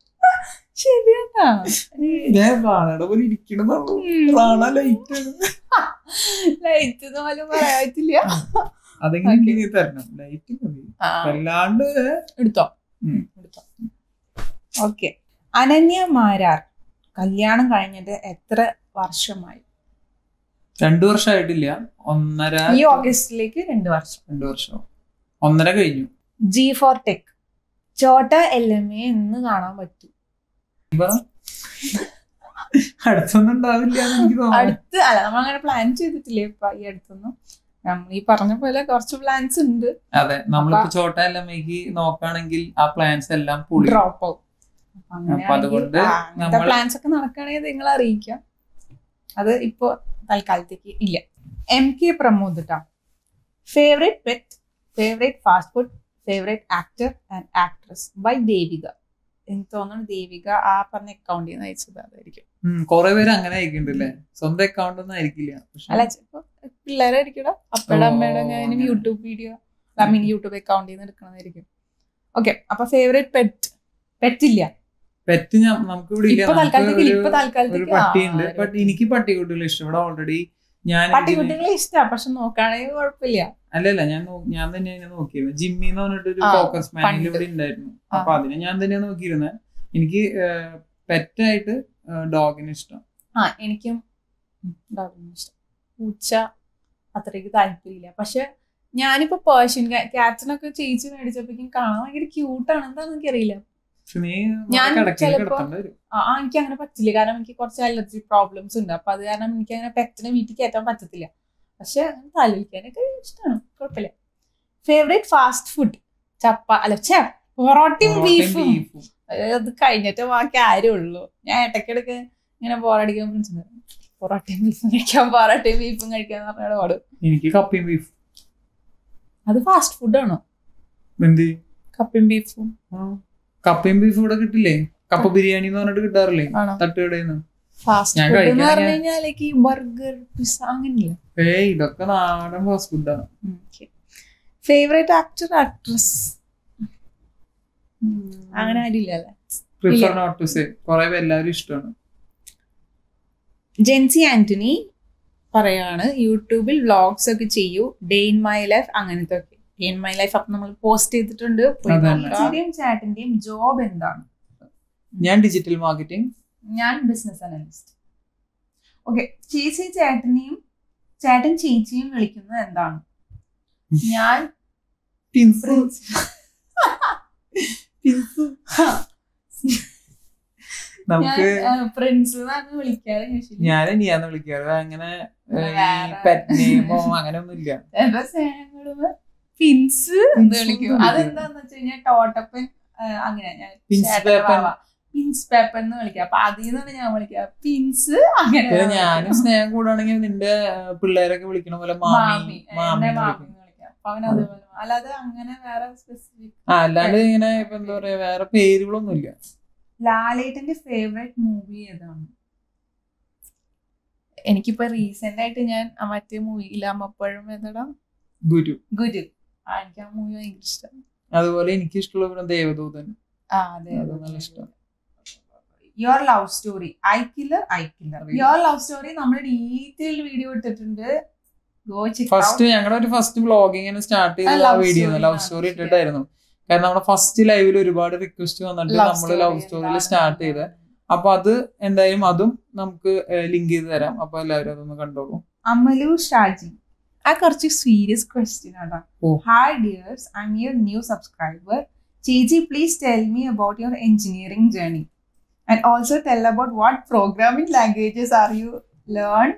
Speaker 1: ശരിയാ
Speaker 2: ഞാൻ റാണയുടെ പോലെ ഇരിക്കണമെന്നുള്ളൂ റാണ ലൈറ്റ്
Speaker 1: ലൈറ്റ് പോലും പറയാൻ പറ്റില്ല
Speaker 2: അതെങ്ങനെ
Speaker 1: Okay.
Speaker 2: നീ തരണം ലൈറ്റ് മതി
Speaker 1: ആ,
Speaker 2: അല്ലാണ്ട്
Speaker 1: എടുത്തോ
Speaker 2: ഉം.
Speaker 1: എടുത്തോ ഓക്കെ അനന്യ മാരാർ കല്യാണം കഴിഞ്ഞിട്ട് എത്ര വർഷമായി
Speaker 2: രണ്ടു വർഷമായിട്ടില്ല ഒന്നര
Speaker 1: ഈ ഓഗസ്റ്റിലേക്ക് രണ്ട് വർഷം
Speaker 2: രണ്ടു വർഷം ഒന്നര കഴിഞ്ഞു
Speaker 1: ജി ഫോർ ടെക് ചോട്ട എൽ എം എ എന്ന് കാണാൻ പറ്റും
Speaker 2: പറ. അടുത്തൊന്നും ഉണ്ടാവില്ല എന്ന് എനിക്ക് തോന്നുന്നു
Speaker 1: അടുത്ത് അല്ല നമ്മൾ അങ്ങനെ പ്ലാൻ ചെയ്തിട്ടില്ലേ ഇപ്പൊ ഈ അടുത്തൊന്നും നമ്മൾ ഈ പറഞ്ഞ പോലെ കുറച്ച് പ്ലാൻസ് ഉണ്ട്
Speaker 2: അതെ നമ്മളിപ്പോ ചോട്ട എല്ലമ്മയ്ക്ക് നോക്കുകയാണെങ്കിൽ ആ പ്ലാൻസ് എല്ലാം പുളി
Speaker 1: ഡ്രോപ്പ് ആവും
Speaker 2: അപ്പൊ അതുകൊണ്ട് നമ്മൾ-
Speaker 1: പ്ലാൻസ് ഒക്കെ നടക്കുകയാണെങ്കിൽ നിങ്ങൾ അറിയിക്കാം അത് ഇപ്പൊ തൽക്കാലത്തേക്ക് ഇല്ല എം കെ പ്രമോദ് ട്ടാ favourite pet favourite fast food favourite actor and actress by Devika എനിക്ക് തോന്നുന്നു ദേവിക ആ പറഞ്ഞ അക്കൗണ്ടിൽ നിന്ന് അയച്ചത് അതായിരിക്കും
Speaker 2: കൊറേ പേര് അങ്ങനെ അയക്കുന്നുണ്ടല്ലേ സ്വന്തം അക്കൗണ്ട് ഒന്നും ആയിരിക്കില്ല പക്ഷെ
Speaker 1: അല്ല ചിലപ്പോ പിള്ളേരായിരിക്കും അപ്പയുടെ
Speaker 2: ഓ,
Speaker 1: അമ്മയുടെ ഞാൻ
Speaker 2: അങ്ങനെ.
Speaker 1: YouTube video I mean YouTube അക്കൗണ്ടിൽ നിന്ന് എടുക്കണതായിരിക്കും ഓക്കെ അപ്പൊ ഫേവറേറ്റ് പെറ്റ് പെറ്റ് ഇല്ല
Speaker 2: പെറ്റ് ഞാൻ നമുക്ക് ഇവിടെ ഇല്ല
Speaker 1: ഇപ്പൊ
Speaker 2: നമുക്ക്
Speaker 1: തൽക്കാലത്തേക്ക്
Speaker 2: ഒരു-
Speaker 1: ഇപ്പൊ
Speaker 2: ഒരു
Speaker 1: തൽക്കാലത്തേക്ക്
Speaker 2: പട്ടിയുണ്ട്
Speaker 1: ആ,
Speaker 2: ബട്ട് എനിക്ക് പട്ടിക്കുട്ടികളെ ഇഷ്ടം ഇവിടെ ഓൾറെഡി ഞാൻ ഇതിന്
Speaker 1: പട്ടിക്കുട്ടികളെ ഇഷ്ടമാണ് പക്ഷെ നോക്കുകയാണെങ്കിൽ കുഴപ്പമില്ല
Speaker 2: അല്ലല്ല ഞാൻ നോ- ഞാൻ തന്നെ അതിനെ നോക്കിയിരുന്നു ജിമ്മി എന്ന് പറഞ്ഞിട്ട് ഒരു
Speaker 1: ആ,
Speaker 2: ഫോക്കസ് മാനിൽ
Speaker 1: പണ്ട്.
Speaker 2: ഇവിടെ ഉണ്ടായിരുന്നു
Speaker 1: ആ.
Speaker 2: അപ്പൊ അതിനെ ഞാൻ തന്നെയാ നോക്കിയിരുന്നത് എനിക്ക് പെറ്റായിട്ട് ഡോഗിന് ഇഷ്ടം
Speaker 1: ആ എനിക്കും ഡോഗിനെ ഇഷ്ടം പൂച്ച അത്രയ്ക്ക് താല്പര്യമില്ല പക്ഷെ ഞാനിപ്പോ പേർഷ്യൻ ക്യാറ്റ്സിനൊക്കെ ചേച്ചി മേടിച്ചപ്പോഴേക്കും കാണാൻ ഭയങ്കര ക്യൂട്ടാണ് എന്താണെന്ന് എനിക്കറിയില്ല
Speaker 2: പക്ഷെ നീ
Speaker 1: ഞാൻ
Speaker 2: കിടക്കിൽ
Speaker 1: ചിലപ്പോ-
Speaker 2: കിടത്തേണ്ടി വരും
Speaker 1: ആ ആ, എനിക്ക് അങ്ങനെ പറ്റില്ല കാരണം എനിക്ക് കുറച്ച് അലർജി പ്രോബ്ലംസ് ഉണ്ട് അപ്പൊ അത് കാരണം എനിക്ക് അങ്ങനെ പെറ്റിനെ വീട്ടിൽ കയറ്റാൻ പറ്റത്തില്ല പക്ഷെ അങ്ങനെ താലോലിക്കാനൊക്കെ ഇഷ്ടമാണ് കുഴപ്പമില്ല ഫേവറേറ്റ് ഫാസ്റ്റ് ഫുഡ് ചപ്പ അല്ല ചേ പൊറോട്ടയും
Speaker 2: പൊറോട്ടയും
Speaker 1: ബീഫും
Speaker 2: ബീഫും.
Speaker 1: അത് കഴിഞ്ഞിട്ട് ബാക്കി ആരും ഉള്ളൂ ഞാൻ ഇടയ്ക്കിടയ്ക്ക് ഇങ്ങനെ ബോറടിക്കാൻ പൊറോട്ടയും ബീഫും കഴിക്കാം പൊറോട്ടയും ബീഫും കഴിക്കാന്ന് പറഞ്ഞാൽ പാടും
Speaker 2: എനിക്ക് കപ്പയും ബീഫ്
Speaker 1: അത് ഫാസ്റ്റ് ഫുഡാണോ
Speaker 2: എന്ത്
Speaker 1: കപ്പയും ബീഫും
Speaker 2: ആ. കപ്പയും ബീഫും ഇവിടെ കിട്ടില്ലേ കപ്പ ബിരിയാണി എന്ന് പറഞ്ഞിട്ട് കിട്ടാറില്ലേ
Speaker 1: ആണോ
Speaker 2: തട്ടുകടയിൽ നിന്ന്
Speaker 1: ഫാസ്റ്റ്
Speaker 2: ഞാൻ
Speaker 1: ഫുഡ് എന്ന്
Speaker 2: കഴിക്കാൻ
Speaker 1: പറഞ്ഞു കഴിഞ്ഞാൽ ഈ ബർഗർ പിസ്സ അങ്ങനെയല്ല
Speaker 2: ഏയ് ഇതൊക്കെ നാടൻ ഫാസ്റ്റ് ഫുഡാണ്
Speaker 1: ഫേവറേറ്റ് ആക്ടർ ആക്ട്രസ് അങ്ങനെ ആരുമില്ല അല്ലേ
Speaker 2: പ്രിഫർ നോട്ട് ടു സേ കുറെ പേര് എല്ലാവരും ഇഷ്ടമാണ്
Speaker 1: ജെൻസി ആന്റണി പറയാണ് യൂട്യൂബിൽ വ്ളോഗ്സ് ഒക്കെ ചെയ്യൂ ഡേ ഇൻ മൈ ലൈഫ് അങ്ങനത്തെ ഒക്കെ ഡേ ഇൻ മൈ ലൈഫ് അപ്പൊ നമ്മൾ പോസ്റ്റ് ചെയ്തിട്ടുണ്ട് പോയി
Speaker 2: അതന്നെ.
Speaker 1: നോക്കാം. ചേച്ചിയുടെയും ചേട്ടന്റെയും ജോബ് എന്താണ്
Speaker 2: ഞാൻ ഡിജിറ്റൽ മാർക്കറ്റിംഗ്
Speaker 1: ഞാൻ ബിസിനസ് അനലിസ്റ്റ് ഓക്കെ ചേച്ചി ചേട്ടനെയും ചേട്ടൻ ചേച്ചിയും വിളിക്കുന്നത് എന്താണ് ഞാൻ പ്രിൻസ്
Speaker 2: നമുക്ക്
Speaker 1: ഞാൻ പ്രിൻസ് എന്നാണ് വിളിക്കാറ് usually.
Speaker 2: ഞാൻ നീയാന്ന് വിളിക്കാറ് അങ്ങനെ
Speaker 1: വേറെ-
Speaker 2: പെറ്റ് നെയിമോ അങ്ങനെ ഒന്നും ഇല്ല
Speaker 1: ചിലപ്പോ സ്നേഹം പിൻസ് എന്ന് വിളിക്കും അതെന്താന്ന് വെച്ച് കഴിഞ്ഞാൽ ടോട്ടപ്പൻ ആ, അങ്ങനെ ഞാൻ
Speaker 2: പിൻസ്
Speaker 1: ചേട്ടന്റെ
Speaker 2: പേപ്പൻ.
Speaker 1: വാവ. പിൻസ് പേപ്പൻ എന്ന് വിളിക്കാം അപ്പൊ അതിൽ നിന്നാണ് ഞാൻ വിളിക്കുക പിൻസ് അങ്ങനെ
Speaker 2: പിന്നെ ഞാനും സ്നേഹം കൂടാണെങ്കിൽ നിന്റെ ആ, പിള്ളേരൊക്കെ വിളിക്കണ പോലെ മാമി
Speaker 1: മാമി
Speaker 2: മാമി
Speaker 1: എന്നെ
Speaker 2: എന്ന്
Speaker 1: മാമി
Speaker 2: വിളിക്കും.
Speaker 1: എന്ന് വിളിക്കാം അപ്പൊ അവൻ അതേപോലെ അല്ലാതെ അങ്ങനെ വേറെ സ്പെസിഫിക്
Speaker 2: ആ അല്ലാണ്ട് ഇങ്ങനെ ഇപ്പൊ എന്താ പറയാ വേറെ പേരുകളൊന്നും ഇല്ല
Speaker 1: ലാലേട്ടന്റെ ഫേവറേറ്റ് മൂവി ഏതാണ് എനിക്കിപ്പോ റീസെന്റ് ആയിട്ട് ഞാൻ ആ മറ്റേ മൂവി ഇല്ലാമപ്പോഴും ഏതാടാ
Speaker 2: ഗുരു
Speaker 1: ഗുരു ആ എനിക്ക് ആ മൂവി ഭയങ്കര ഇഷ്ടമാണ്
Speaker 2: അതുപോലെ എനിക്ക് ഇഷ്ടമുള്ള പിന്നെ ദേവദൂതൻ
Speaker 1: ആ അതെ
Speaker 2: അത് നല്ല ഇഷ്ടം.
Speaker 1: Your love story I killer I killer
Speaker 2: അറിയില്ല.
Speaker 1: യുവർ ലവ് സ്റ്റോറി നമ്മൾ ഡീറ്റെയിൽ വീഡിയോ ഇട്ടിട്ടുണ്ട് ഗോ ചെക്ക്
Speaker 2: ഫസ്റ്റ് ഞങ്ങളുടെ ഒരു ഫസ്റ്റ് വ്ളോഗിങ് സ്റ്റാർട്ട് ചെയ്തത് ആ
Speaker 1: love
Speaker 2: വീഡിയോ
Speaker 1: story
Speaker 2: ലവ്
Speaker 1: ആണ്.
Speaker 2: സ്റ്റോറി ഇട്ടിട്ടായിരുന്നു കാരണം നമ്മുടെ ഫസ്റ്റ് ലൈവിൽ ഒരുപാട് റിക്വസ്റ്റ് വന്നിട്ട് നമ്മൾ ലവ് സ്റ്റോറിയിൽ സ്റ്റാർട്ട് ചെയ്ത് അപ്പൊ അത് എന്തായാലും അതും നമുക്ക് ലിങ്ക് ചെയ്ത് തരാം അപ്പൊ എല്ലാവരും അതൊന്ന് കണ്ടോളൂ
Speaker 1: അമലു ഷാജി ആ കുറച്ച് സീരിയസ് ക്വസ്റ്റ്യൻ ആണ്
Speaker 2: oh.
Speaker 1: Hi dears I am your new subscriber ചേച്ചി please tell me about your engineering journey and also tell about what programming languages are you learn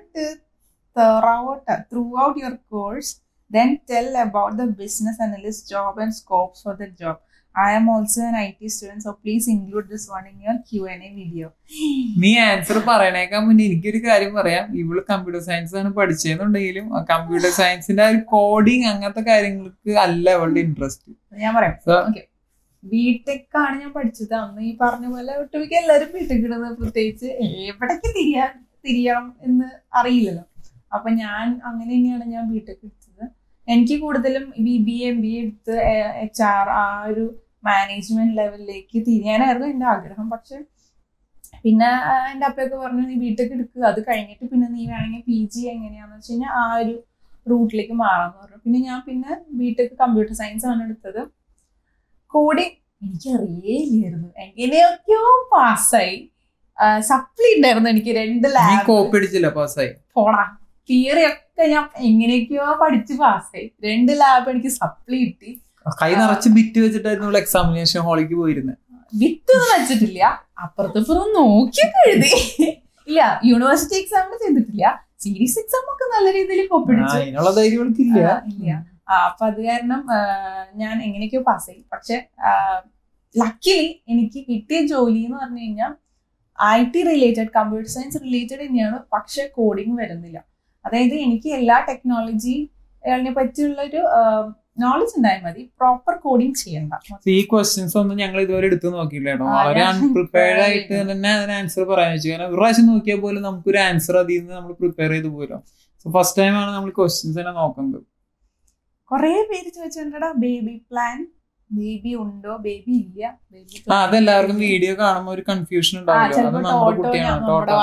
Speaker 1: throughout your course then tell about the business analyst job and scopes for the job. I am also an IT student, so please include this one in your Q&A video.
Speaker 2: നീ answer പറയണേക്കാൾ മുന്നേ എനിക്കൊരു കാര്യം പറയാം ഇവള് computer science ആണ് പഠിച്ചതെന്നുണ്ടെങ്കിലും computer സയൻസിന്റെ ആ ഒരു കോഡിങ് അങ്ങനത്തെ കാര്യങ്ങൾക്ക് അല്ല അവളുടെ ഇൻട്രസ്റ്റ്
Speaker 1: ഞാൻ പറയാം
Speaker 2: So-
Speaker 1: ഓക്കെ ബിടെക് ആണ് ഞാൻ പഠിച്ചത് അന്ന് ഈ പറഞ്ഞ പോലെ ഒട്ടുമിക്ക എല്ലാവരും ബിടെക് ഇടുന്നത് പ്രത്യേകിച്ച് എവിടേക്ക് തിരിയാൻ തിരിയണം എന്ന് അറിയില്ലല്ലോ അപ്പൊ ഞാൻ അങ്ങനെ തന്നെയാണ് ഞാൻ ബിടെക് എടുത്തത് എനിക്ക് കൂടുതലും ബി ബി എം ബി എടുത്ത് എച്ച് ആർ ആ ഒരു മാനേജ്മെന്റ് ലെവലിലേക്ക് തിരിയാനായിരുന്നു എൻ്റെ ആഗ്രഹം പക്ഷെ പിന്നെ ആ, എൻ്റെ അപ്പയൊക്കെ പറഞ്ഞു നീ ബിടെക് എടുക്കുക അത് കഴിഞ്ഞിട്ട് പിന്നെ നീ വേണമെങ്കിൽ പി ജി എങ്ങനെയാന്ന് വെച്ച് കഴിഞ്ഞാൽ ആ ഒരു റൂട്ടിലേക്ക് മാറാന്ന് പറഞ്ഞു പിന്നെ ഞാൻ പിന്നെ ബിടെക് കമ്പ്യൂട്ടർ സയൻസ് ആണ് എടുത്തത് കോഡിങ് എനിക്കറിയേയില്ലായിരുന്നു എങ്ങനെയൊക്കെയോ പാസ്സായി സപ്ലി ഉണ്ടായിരുന്നു എനിക്ക് രണ്ട്
Speaker 2: നീ
Speaker 1: ലാബ്
Speaker 2: കോപ്പി അടിച്ചില്ല പാസ്സായി
Speaker 1: പോടാ തിയറി ഒക്കെ ഞാൻ എങ്ങനെയൊക്കെയോ പഠിച്ച് പാസ്സായി രണ്ട് ലാബ് എനിക്ക് സപ്ലി കിട്ടി
Speaker 2: കൈ നിറച്ച് ബിറ്റ് വെച്ചിട്ടായിരുന്നു നമ്മൾ എക്സാമിനേഷൻ ഹാളിലേക്ക് പോയിരുന്നത്
Speaker 1: വിത്ത് ഒന്നും വെച്ചിട്ടില്ല അപ്പുറത്തിപ്പുറം നോക്കിയൊക്കെ എഴുതി ഇല്ല യൂണിവേഴ്സിറ്റി എക്സാമിന് ചെയ്തിട്ടില്ല സീരീസ് എക്സാം ഒക്കെ നല്ല രീതിയിൽ കൊപ്പിടിച്ചു
Speaker 2: അതിനുള്ള ധൈര്യം അവൾക്കില്ല
Speaker 1: ആ, ഇല്ല ആ, അപ്പൊ അത് കാരണം ആ, ഞാൻ എങ്ങനെയൊക്കെയോ പാസ്സായി പക്ഷെ ലക്കിലി എനിക്ക് കിട്ടിയ ജോലി എന്ന് പറഞ്ഞു കഴിഞ്ഞാൽ I T related computer science related തന്നെയാണ് പക്ഷെ കോഡിങ് വരുന്നില്ല അതായത് എനിക്ക് എല്ലാ ടെക്നോളജി നെ പറ്റിയുള്ള ഒരു നോളജ് ഉണ്ടായാൽ മതി പ്രോപ്പർ കോഡിങ് ചെയ്യണ്ട
Speaker 2: ഈ ക്വസ്റ്റ്യൻസ് ഒന്നും ഞങ്ങൾ ഇതുവരെ എടുത്തു നോക്കിയില്ല കേട്ടോ
Speaker 1: ആ,
Speaker 2: വളരെ
Speaker 1: ഞാൻ
Speaker 2: അൺപ്രിപ്പയർഡ് ആയിട്ട്
Speaker 1: prepare
Speaker 2: തന്നെ അതിന് ആൻസർ പറയാൻ വെച്ചു കാരണം ഒരു പ്രാവശ്യം നോക്കിയാൽ പോലും നമുക്കൊരു ആൻസർ അതിൽ നിന്ന് നമ്മൾ പ്രിപ്പയർ ചെയ്ത് പോലോ സോ ഫസ്റ്റ് ടൈം ആണ് നമ്മൾ ക്വസ്റ്റ്യൻസ് തന്നെ നോക്കുന്നത്
Speaker 1: കുറെ പേര് ചോദിച്ചിട്ടുണ്ടടാ ബേബി പ്ലാൻ ബേബി ഉണ്ടോ ബേബി ഇല്ല ബേബി
Speaker 2: ആ അതെല്ലാവർക്കും വീഡിയോ കാണുമ്പോൾ ഒരു കൺഫ്യൂഷൻ ഉണ്ടാവില്ല അത് നമ്മുടെ കുട്ടിയാണ് ടോട്ടോ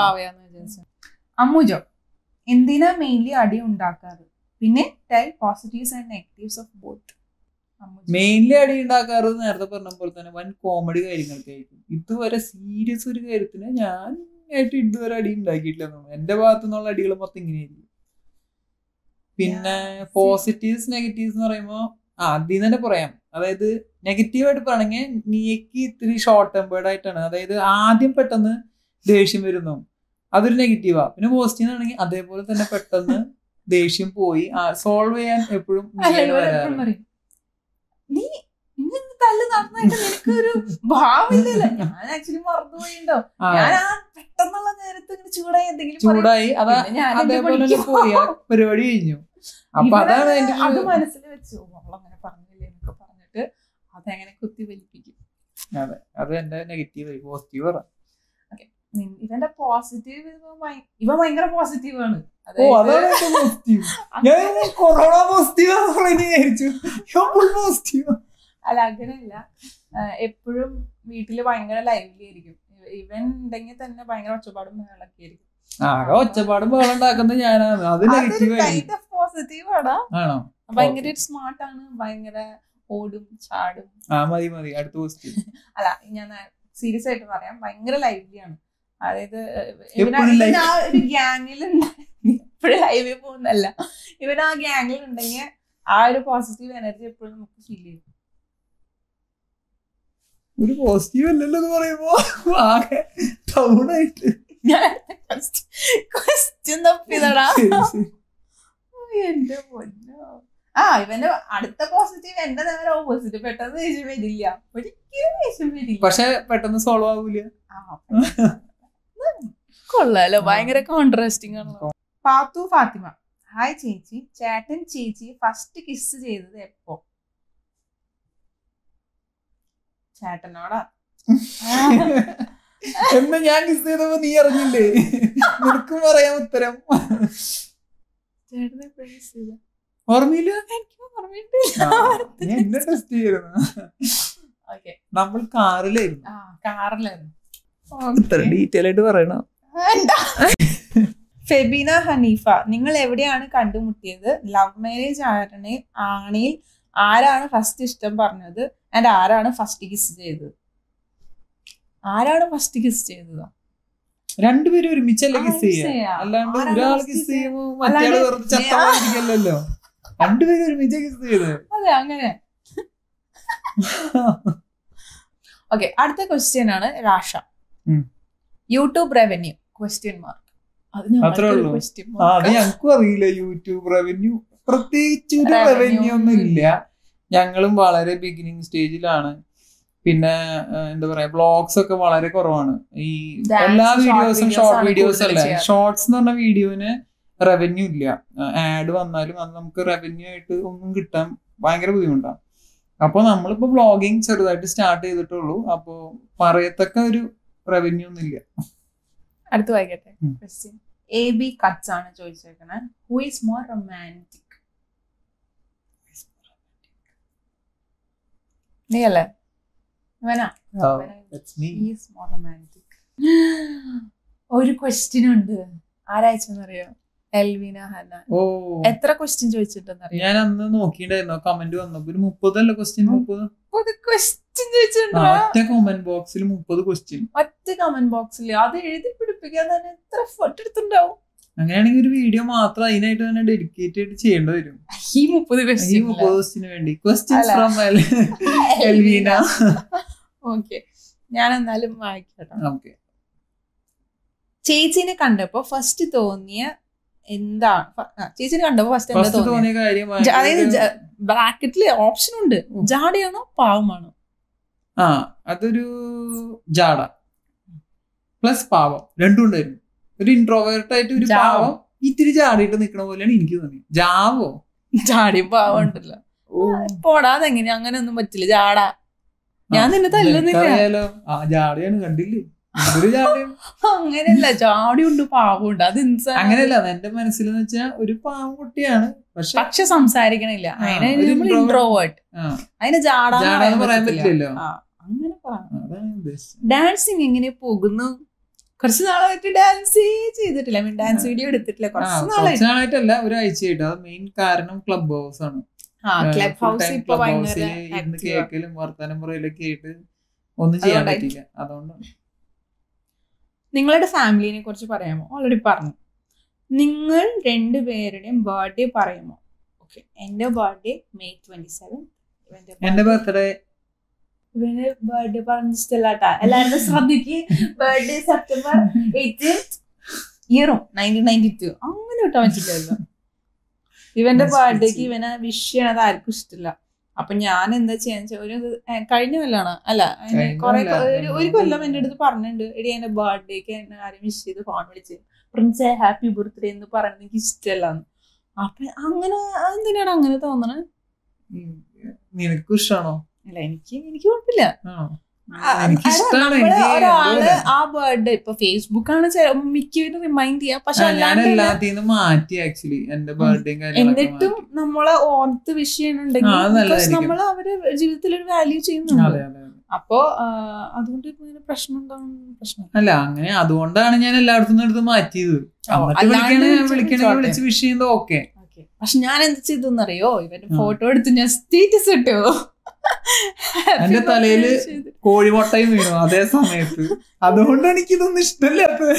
Speaker 1: അമ്മുജോ എന്തിനാ മെയിൻലി അടി ഉണ്ടാക്കാറ് പിന്നെ tell positives and negatives of both
Speaker 2: mainly അടി ഉണ്ടാക്കാറ് നേരത്തെ പറഞ്ഞ പോലെ തന്നെ വൻ കോമഡി കാര്യങ്ങൾക്കായിരിക്കും ഇതുവരെ സീരിയസ് ഒരു കാര്യത്തിന് ഞാൻ ആയിട്ട് ഇതുവരെ അടി ഉണ്ടാക്കിയിട്ടില്ല എന്നുള്ളൂ. എന്റെ ഭാഗത്തു നിന്നുള്ള അടികൾ മൊത്തം ഇങ്ങനെയായിരിക്കും പിന്നെ
Speaker 1: Yeah, see.
Speaker 2: പോസിറ്റീവ്സ് നെഗറ്റീവ്സ് എന്ന് പറയുമ്പോൾ ആ അതിൽ തന്നെ പറയാം അതായത് നെഗറ്റീവ് ആയിട്ട് പറയണെങ്കിൽ നീക്ക് ഇത്തിരി ഷോർട്ട് ടെമ്പേർഡ് ആയിട്ടാണ് അതായത് ആദ്യം പെട്ടെന്ന് ദേഷ്യം വരുന്നു അതൊരു നെഗറ്റീവാ പിന്നെ പോസിറ്റീവ് ആണെങ്കിൽ അതേപോലെ തന്നെ പെട്ടെന്ന് ദേഷ്യം പോയി സോൾവ് ചെയ്യാൻ എപ്പോഴും നീയാണ് വരാറ്
Speaker 1: നീ ഇങ്ങനെ തല്ല് നടന്നായിട്ട് നിനക്കൊരു ഭാവില്ലല്ലോ ഞാൻ ആക്ച്വലി മറന്നുപോയിണ്ടോ
Speaker 2: ആ,
Speaker 1: ഞാൻ ആ പെട്ടെന്നുള്ള നേരത്ത് ഇങ്ങനെ ചൂടായി എന്തെങ്കിലും പറയും.
Speaker 2: ചൂടായി അതാ
Speaker 1: പിന്നെ ഞാൻ എന്റെ
Speaker 2: അതേപോലെ തന്നെ
Speaker 1: പണിക്ക്
Speaker 2: പോയി ആ പരിപാടി കഴിഞ്ഞു അപ്പൊ
Speaker 1: ഇവിടെ
Speaker 2: അതാണ് അതിന്റെ
Speaker 1: അത്
Speaker 2: ഒരു-
Speaker 1: മനസ്സിൽ വെച്ചു അവളങ്ങനെ പറഞ്ഞില്ലേ എന്നൊക്കെ പറഞ്ഞിട്ട് അതങ്ങനെ കുത്തി വലിപ്പിക്കും
Speaker 2: അതെ അത് എന്റെ നെഗറ്റീവ് പോസിറ്റീവ് പറ
Speaker 1: നിൻ- ഇവന്റെ പോസിറ്റീവ് ഇവ ഭയങ്കര പോസിറ്റീവ് ആണ്
Speaker 2: ഓ അതാണ് എന്റെ പോസിറ്റീവ് ഞാൻ കൊറോണ പോസിറ്റീവ് വിചാരിച്ചു ഫുൾ പോസിറ്റീവ്
Speaker 1: അല്ല അങ്ങനെയല്ല എപ്പോഴും വീട്ടില് ഭയങ്കര ലൈവ്ലി ആയിരിക്കും ഇവൻ ഉണ്ടെങ്കിൽ തന്നെ ഭയങ്കര ഒച്ചപ്പാടും ബഹളൊക്കെ ആയിരിക്കും
Speaker 2: ആകെ ഒച്ചപ്പാടും ബഹളം ഉണ്ടാക്കുന്നത് ഞാനാണ് അത് നെഗറ്റീവ് ആയിരിക്കും
Speaker 1: പോസിറ്റീവ് ആടാ
Speaker 2: ആണോ
Speaker 1: ഭയങ്കര സ്മാർട്ട് ആണ് ഭയങ്കര ഓടും ചാടും
Speaker 2: ആ മതി മതി അടുത്ത പോസിറ്റീവ്
Speaker 1: അല്ല ഞാൻ സീരിയസ് ആയിട്ട് പറയാം ഭയങ്കര ലൈവ്ലി ആണ് അതായത്
Speaker 2: എപ്പോഴും
Speaker 1: ഇവൻ ഇവൻ
Speaker 2: live-
Speaker 1: ആ ഒരു ഗ്യാങ്ങിൽ എപ്പോഴും ഹൈവേ പോകുന്നല്ല ഇവൻ ആ ഗ്യാങ്ങിൽ ഉണ്ടെങ്കിൽ ആ ഒരു പോസിറ്റീവ് എനർജി എപ്പോഴും നമുക്ക് ഫീൽ ചെയ്യും
Speaker 2: ഒരു പോസിറ്റീവ് അല്ലല്ലോ എന്ന് പറയുമ്പോ ആകെ ഡൗൺ ആയിട്ട്
Speaker 1: ഞാൻ ക്വസ്റ്റ്യൻ തപ്പിയതടാ
Speaker 2: ശരി, ശരി.
Speaker 1: എന്റെ പൊന്നോ ആ ഇവന്റെ അടുത്ത പോസിറ്റീവ് എന്റെ നേരെ ഓപ്പോസിറ്റ് പെട്ടെന്ന് ദേഷ്യം വരില്ല ഒരിക്കലും ദേഷ്യം വരില്ല
Speaker 2: പക്ഷെ പെട്ടെന്ന് സോൾവ് ആവൂല
Speaker 1: ആ, കൊള്ളാലോ ഭയങ്കര കോൺട്രാസ്റ്റിംഗ് ആണല്ലോ പാത്തു ഫാത്തിമ ഹായ് ചേച്ചി ചേട്ടൻ ചേച്ചി ഫസ്റ്റ് കിസ് ചെയ്തത് എപ്പോ ചേട്ടനോടാ
Speaker 2: എന്ന് ഞാൻ കിസ് ചെയ്തപ്പോ നീ അറിഞ്ഞില്ലേ നിനക്കും പറയാം ഉത്തരം
Speaker 1: ചേട്ടനെ എപ്പോഴാ kiss ചെയ്തത്?
Speaker 2: ഓർമ്മയില്ല
Speaker 1: എനിക്ക് ഓർമ്മയിട്ടില്ല
Speaker 2: ആ, നീ എന്നെ ടെസ്റ്റ് ചെയ്യുന്നു
Speaker 1: ഓക്കെ
Speaker 2: നമ്മൾ കാറിലായിരുന്നു
Speaker 1: ആ കാറിലായിരുന്നു
Speaker 2: ഇത്ര ഡീറ്റെയിൽ ആയിട്ട് പറയണം
Speaker 1: വേണ്ട ഫെബിന ഹനീഫ നിങ്ങൾ എവിടെയാണ് കണ്ടുമുട്ടിയത് ലവ് മാരേജ് ആണ് ആണെങ്കിൽ ആരാണ് ഫസ്റ്റ് ഇഷ്ടം പറഞ്ഞത് ആൻഡ് ആരാണ് ഫസ്റ്റ് കിസ് ചെയ്തത് ആരാണ് ഫസ്റ്റ് കിസ് ചെയ്തത്
Speaker 2: രണ്ടുപേരും ഒരുമിച്ചല്ലേ
Speaker 1: ആ,
Speaker 2: കിസ്
Speaker 1: kiss
Speaker 2: ചെയ്യാ
Speaker 1: ചെയ്യാ.
Speaker 2: അല്ലാണ്ട്
Speaker 1: ആരാണ്
Speaker 2: ഒരാൾ
Speaker 1: first
Speaker 2: കിസ്
Speaker 1: kiss
Speaker 2: ചെയ്യുമ്പോ മറ്റേ
Speaker 1: അല്ലാണ്ട്
Speaker 2: വെറുതെ ചത്തമായിരിക്കല്ലോ രണ്ടുപേരും ഒരുമിച്ച് കിസ് ചെയ്ത്
Speaker 1: അതെ അങ്ങനെ ഓക്കെ അടുത്ത ക്വസ്റ്റ്യൻ ആണ് രാഷ
Speaker 2: ഉം.
Speaker 1: യൂട്യൂബ് റവന്യൂ ക്വസ്റ്റ്യൻ മാർക്ക് അത്
Speaker 2: അത്രേ ഉള്ളൂ.
Speaker 1: ക്വസ്റ്റ്യൻ
Speaker 2: ആ അത് ഞങ്ങൾക്കും അറിയില്ല യൂട്യൂബ് റവന്യൂ പ്രത്യേകിച്ച് ഒരു
Speaker 1: Revenue
Speaker 2: റവന്യൂ ഒന്നും
Speaker 1: ഒന്നും
Speaker 2: ഇല്ല ഞങ്ങളും വളരെ ബിഗിനിങ് സ്റ്റേജിലാണ് പിന്നെ ആ, എന്താ പറയാ ബ്ലോഗ്സ് ഒക്കെ വളരെ കുറവാണ് ഈ
Speaker 1: Dance,
Speaker 2: എല്ലാ
Speaker 1: short
Speaker 2: വീഡിയോസും
Speaker 1: videos
Speaker 2: ഷോർട്ട്
Speaker 1: ആണ്
Speaker 2: വീഡിയോസ്
Speaker 1: കൂടുതൽ
Speaker 2: അല്ലേ
Speaker 1: ചെയ്യാറ്.
Speaker 2: ഷോർട്സ് എന്ന് പറഞ്ഞ വീഡിയോന് റവന്യൂ ഇല്ല ആഡ് വന്നാലും അത് നമുക്ക് റവന്യൂ ആയിട്ട് ഒന്നും കിട്ടാൻ ഭയങ്കര ബുദ്ധിമുട്ടാണ് അപ്പോൾ നമ്മളിപ്പോ വ്ളോഗിങ് ചെറുതായിട്ട് സ്റ്റാർട്ട് ചെയ്തിട്ടുള്ളൂ അപ്പോൾ പറയത്തക്ക ഒരു റവന്യൂ ഒന്നും ഇല്ല
Speaker 1: അടുത്ത് വായിക്കട്ടെ
Speaker 2: ഉം.
Speaker 1: ക്വസ്റ്റ്യൻ എ ബി കട്ട്സ് ആണ് ചോദിച്ചേക്കണേ ഹു ഈസ് മോർ റൊമാൻറ്റിക് നീ അല്ലേ ഇവനാ
Speaker 2: That's me.
Speaker 1: Is more romantic ഒരു ക്വസ്റ്റ്യൻ ഉണ്ട് ആരാഴ്ചന്നറിയോ എൽവിന ഹന്ന
Speaker 2: ഓ
Speaker 1: എത്ര ക്വസ്റ്റ്യൻ ചോദിച്ചിട്ടുണ്ടെന്നറിയോ
Speaker 2: ഞാൻ അന്ന് നോക്കിണ്ടായിരുന്നു കമന്റ് വന്നപ്പോ ഒരു മുപ്പതല്ല ക്വസ്റ്റ്യൻ മുപ്പത്
Speaker 1: ഒരു ക്വസ്റ്റ്യൻ
Speaker 2: ആ,
Speaker 1: ചോദിച്ചിട്ടുണ്ടോ
Speaker 2: ഒറ്റ കമന്റ് ബോക്സിൽ മുപ്പത് ക്വസ്റ്റ്യൻ
Speaker 1: ഒറ്റ കമന്റ് ബോക്സിൽ അത് എഴുതി പിടിപ്പിക്കാൻ തന്നെ എത്ര ഫോട്ടോ എടുത്തിട്ടുണ്ടാവും
Speaker 2: അങ്ങനെയാണെങ്കിൽ ഒരു വീഡിയോ മാത്രം അതിനായിട്ട് തന്നെ ഡെഡിക്കേറ്റ് ആയിട്ട് ചെയ്യേണ്ടി വരും
Speaker 1: ഈ മുപ്പത്
Speaker 2: ഈ
Speaker 1: ക്വസ്റ്റ്യൻ
Speaker 2: മുപ്പത് ക്വസ്റ്റിന് വേണ്ടി ക്വസ്റ്റ്യൻസ്
Speaker 1: അല്ല.
Speaker 2: ഫ്രം എൽവീന
Speaker 1: ഓക്കെ ഞാൻ എന്നാലും വായിക്കട്ടോ
Speaker 2: ഓക്കെ
Speaker 1: ചേച്ചിനെ കണ്ടപ്പോ ഫസ്റ്റ് തോന്നിയ എന്താണ് ഫ- ആ, ചേച്ചിനെ കണ്ടപ്പോ ഫസ്റ്റ് എന്താ
Speaker 2: ഫസ്റ്റ്
Speaker 1: തോന്നിയത്
Speaker 2: തോന്നിയ കാര്യം
Speaker 1: ജ- അതായത്
Speaker 2: ഭയങ്കര-
Speaker 1: ബ്രാക്കറ്റില് ഓപ്ഷൻ ഉണ്ട്
Speaker 2: ഉം.
Speaker 1: ജാടയാണോ പാവമാണോ
Speaker 2: ആ അതൊരു ജാട പ്ലസ് പാവം രണ്ടും ഉണ്ടായിരുന്നു ഒരു ഇൻട്രോവേർട്ട് ആയിട്ട് ഒരു
Speaker 1: ജാവോ.
Speaker 2: പാവം ഇത്തിരി ജാടിയിട്ട് നിൽക്കണ പോലെയാണ് എനിക്ക് തോന്നി ജാവോ
Speaker 1: ജാടയും പാവം ഉണ്ടല്ലോ
Speaker 2: ഓ
Speaker 1: പോടാതെ എങ്ങനെ അങ്ങനെ ഒന്നും പറ്റില്ല ജാട ഞാൻ നിന്നെ തല്ലുന്നില്ല
Speaker 2: നിനക്കറിയാലോ ആ ജാടയാണ് കണ്ടില്ലേ എന്തൊരു ജാടയാണ്
Speaker 1: അങ്ങനെയല്ല ജാടിയുണ്ട് പാവമുണ്ട് അത് ഇൻസാ
Speaker 2: അങ്ങനെയല്ല എന്റെ മനസ്സിൽ എന്ന് വെച്ചാൽ ഒരു പാവം കുട്ടിയാണ് പക്ഷെ
Speaker 1: പക്ഷെ സംസാരിക്കണില്ല
Speaker 2: ആ,
Speaker 1: അതിനെ
Speaker 2: ഒരു
Speaker 1: നമ്മൾ
Speaker 2: introvert.
Speaker 1: ഇൻട്രോവേർട്ട്
Speaker 2: ആ,
Speaker 1: അതിന് ജാട
Speaker 2: ജാടാന്ന് പറയാൻ പറ്റില്ലല്ലോ
Speaker 1: അങ്ങനെ പറയാം
Speaker 2: അതാണ് ഉദ്ദേശിച്ചത്
Speaker 1: ഡാൻസിങ് എങ്ങനെ പോകുന്നു കുറച്ച് നാളായിട്ട് ഡാൻസ് ചെയ്തിട്ടില്ല മീൻ ഡാൻസ് വീഡിയോ എടുത്തിട്ടില്ല
Speaker 2: ആ,
Speaker 1: കുറച്ച്
Speaker 2: കുറച്ച്
Speaker 1: നാളായിട്ട്
Speaker 2: നാളായിട്ടല്ല ഒരാഴ്ചയായിട്ട് അത് മെയിൻ കാരണം ക്ലബ് ഹൗസ് ആണ്
Speaker 1: ആ ക്ലബ്
Speaker 2: Full
Speaker 1: ഹൗസ്
Speaker 2: time
Speaker 1: ഇപ്പൊ
Speaker 2: club
Speaker 1: ഭയങ്കര
Speaker 2: house ല് ഇരുന്ന്
Speaker 1: active ആ.
Speaker 2: കേക്കലും വർത്താനം പറയലൊക്കെ ആയിട്ട് ഒന്നും ചെയ്യാൻ
Speaker 1: അതുകൊണ്ടായി.
Speaker 2: പറ്റില്ല അതുകൊണ്ടാണ്
Speaker 1: നിങ്ങളുടെ ഫാമിലിനെ കുറിച്ച് പറയാമോ ഓൾറെഡി പറഞ്ഞു നിങ്ങൾ രണ്ടുപേരുടെയും ബർത്ത്ഡേ പറയുമോ ഓക്കെ എന്റെ ബർത്ത്ഡേ മെയ് ട്വന്റി സെവൻ
Speaker 2: എന്റെ ബർത്ത്ഡേ
Speaker 1: ഇവന് ബർത്ത്ഡേ പറഞ്ഞ ഇഷ്ടമല്ലാട്ടാ എല്ലാവരും ശ്രദ്ധിക്ക് ബർത്ത്ഡേ സെപ്റ്റംബർ എയ്റ്റീൻ ഇയറും നയൻറ്റീൻ നയൻറ്റി ടു അങ്ങനെ വിട്ടാൻ പറ്റില്ലല്ലോ ഇവന്റെ
Speaker 2: That's
Speaker 1: ബർത്ത്ഡേക്ക്
Speaker 2: crazy.
Speaker 1: ഇവനെ വിഷ് ചെയ്യണത് ആർക്കും ഇഷ്ടമില്ല അപ്പൊ ഞാൻ എന്താ ചെയ്യാന്ന് വെച്ചാൽ ഒരു ഏ, കഴിഞ്ഞ കൊല്ലാണ് അല്ല അതിന്
Speaker 2: കഴിഞ്ഞ
Speaker 1: കുറെ
Speaker 2: കൊല്ലം.
Speaker 1: ഒരു ഒരു കൊല്ലം എന്റെ അടുത്ത് പറഞ്ഞിട്ടുണ്ട് എടി എന്റെ ബർത്ത്ഡേക്ക് എന്നെ ആരും വിഷ് ചെയ്ത് ഫോൺ വിളിച്ച് പ്രിൻസെ ഹാപ്പി ബർത്ത്ഡേ എന്ന് പറയുന്നത് എനിക്ക് ഇഷ്ടമല്ലാന്ന് അപ്പൊ അങ്ങനെ എന്തിനാണ് അങ്ങനെ തോന്നണത്
Speaker 2: നിനക്കും ഇഷ്ടമാണോ
Speaker 1: അല്ല എനിക്ക് എനിക്ക് കുഴപ്പമില്ല
Speaker 2: ആണോ
Speaker 1: ആ,
Speaker 2: എനിക്ക്
Speaker 1: അതാ,
Speaker 2: ഇഷ്ടമാണ്
Speaker 1: നമ്മള്
Speaker 2: എനിക്ക്
Speaker 1: ഒരാള്
Speaker 2: എന്തോ
Speaker 1: ആ ബർത്ത്ഡേ ഇപ്പൊ ഫേസ്ബുക്ക് ആണ് ചെ- മിക്കവരും റിമൈൻഡ് ചെയ്യാ പക്ഷെ
Speaker 2: ആ, ഞാൻ
Speaker 1: അല്ലാണ്ട്
Speaker 2: എല്ലാത്തിന്നും മാറ്റി ആക്ച്വലി എന്റെ ബർത്ത്ഡേയും
Speaker 1: എന്നിട്ടും
Speaker 2: കാര്യങ്ങളൊക്കെ
Speaker 1: നമ്മളെ ഓർത്ത് വിഷയമുണ്ടെങ്കിൽ
Speaker 2: ആ, അത് നല്ലതായിരിക്കും.
Speaker 1: നമ്മൾ അവര് ജീവിതത്തിൽ ഒരു വാല്യൂ
Speaker 2: മാറ്റി.
Speaker 1: ചെയ്യുന്നുണ്ട്
Speaker 2: അതെ അതെ അതെ.
Speaker 1: അപ്പോ ആ, അതുകൊണ്ട് ഇപ്പൊ ഇങ്ങനെ പ്രശ്നം ഉണ്ടാവും പ്രശ്നം
Speaker 2: അല്ല അങ്ങനെ അതുകൊണ്ടാണ് ഞാൻ എല്ലായിടത്തും എടുത്ത് മാറ്റിയത് എന്നിട്ട്
Speaker 1: അല്ലാണ്ട്
Speaker 2: വിളിക്കണേ
Speaker 1: വിളിച്ച്
Speaker 2: വിളിക്കണമെങ്കിൽ
Speaker 1: വിളിച്ചോട്ടെ.
Speaker 2: വിളിച്ച് വിഷ് ചെയ്യുന്നത് ഓക്കെ
Speaker 1: Okay. പക്ഷെ ഞാൻ എന്ത് ചെയ്തെന്നറിയോ ഇവന്റെ
Speaker 2: ആ.
Speaker 1: ഫോട്ടോ എടുത്ത് ഞാൻ സ്റ്റേറ്റസ് ഇട്ടു Happy
Speaker 2: എന്റെ
Speaker 1: birthday
Speaker 2: തലയില്
Speaker 1: ചെയ്ത്.
Speaker 2: കോഴിമുട്ടയും വീണു അതേ സമയത്ത് അതുകൊണ്ടാണ് എനിക്കിതൊന്നും ഇഷ്ടമില്ലാത്തത്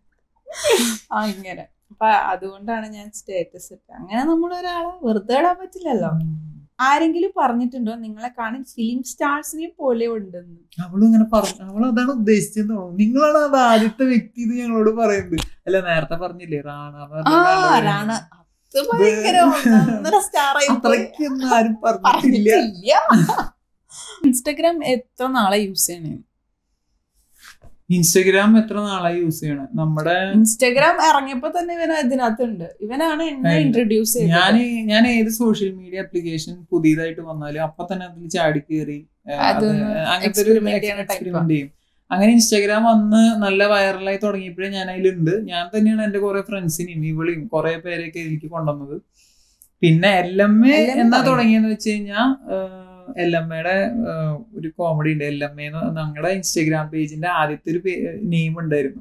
Speaker 1: ആ ഇങ്ങനെ അപ്പൊ അതുകൊണ്ടാണ് ഞാൻ സ്റ്റേറ്റസ് ഇട്ടത് അങ്ങനെ നമ്മൾ ഒരാളെ വെറുതെ ഇടാൻ പറ്റില്ലല്ലോ ആരെങ്കിലും പറഞ്ഞിട്ടുണ്ടോ നിങ്ങളെ കാണാൻ ഫിലിം സ്റ്റാർസിനെ പോലെ ഉണ്ടെന്ന്
Speaker 2: അവളും ഇങ്ങനെ പറഞ്ഞു അവൾ അതാണ് ഉദ്ദേശിച്ചെന്ന് തോന്നുന്നു നിങ്ങളാണ് അത് ആദ്യത്തെ വ്യക്തി ഇത് ഞങ്ങളോട് പറയുന്നത് അല്ല നേരത്തെ പറഞ്ഞില്ലേ റാണ എന്ന് പറഞ്ഞ
Speaker 1: ആ
Speaker 2: ഒരാള്
Speaker 1: റാണ അത് ഭയങ്കര ഒന്നൊന്നര സ്റ്റാർ ആയി പോയി.
Speaker 2: അത്രയ്ക്കൊന്നും ആരും പറഞ്ഞിട്ടില്ല
Speaker 1: പറഞ്ഞിട്ടില്ല ഇൻസ്റ്റഗ്രാം എത്ര നാളെ യൂസ് ചെയ്യണേ
Speaker 2: ഇൻസ്റ്റഗ്രാം എത്ര നാളായി യൂസ് ചെയ്യണം നമ്മുടെ
Speaker 1: ഇൻസ്റ്റഗ്രാം ഇറങ്ങിയപ്പോ തന്നെ ഇവൻ ഇതിനകത്തുണ്ട് ഇവനാണ് എന്നെ
Speaker 2: ഉണ്ട്.
Speaker 1: ഇൻട്രൊഡ്യൂസ്
Speaker 2: ഞാൻ
Speaker 1: ചെയ്തത്
Speaker 2: ഞാൻ ഏത് സോഷ്യൽ മീഡിയ ആപ്ലിക്കേഷൻ പുതിയതായിട്ട് വന്നാലും അപ്പൊ തന്നെ അതിൽ ചാടി കയറി ഏഹ്, അത്
Speaker 1: അതൊന്ന്
Speaker 2: അങ്ങനത്തെ ഒരു
Speaker 1: experiment ചെയ്യണ type ആ.
Speaker 2: എക്സ്പെരിമെന്റ് ചെയ്യും അങ്ങനെ ഇൻസ്റ്റാഗ്രാം വന്ന് നല്ല വൈറലായി തുടങ്ങിയപ്പോഴേ ഞാൻ അതിലുണ്ട് ഞാൻ തന്നെയാണ് എന്റെ കുറെ ഫ്രണ്ട്സിനെയും ഇവളെയും കുറെ പേരെയൊക്കെ ഇതിലേക്ക് കൊണ്ടുവന്നത് പിന്നെ എൽ എം എ
Speaker 1: LMA
Speaker 2: എന്നാ
Speaker 1: തുടങ്ങി.
Speaker 2: തുടങ്ങിയെന്ന് വെച്ച് കഴിഞ്ഞാൽ എൽ എം എയുടെ ഒരു കോമഡി ഉണ്ട് എൽ എം എ ഞങ്ങളുടെ ഇൻസ്റ്റാഗ്രാം പേജിന്റെ ആദ്യത്തെ ഒരു നെയിം ഉണ്ടായിരുന്നു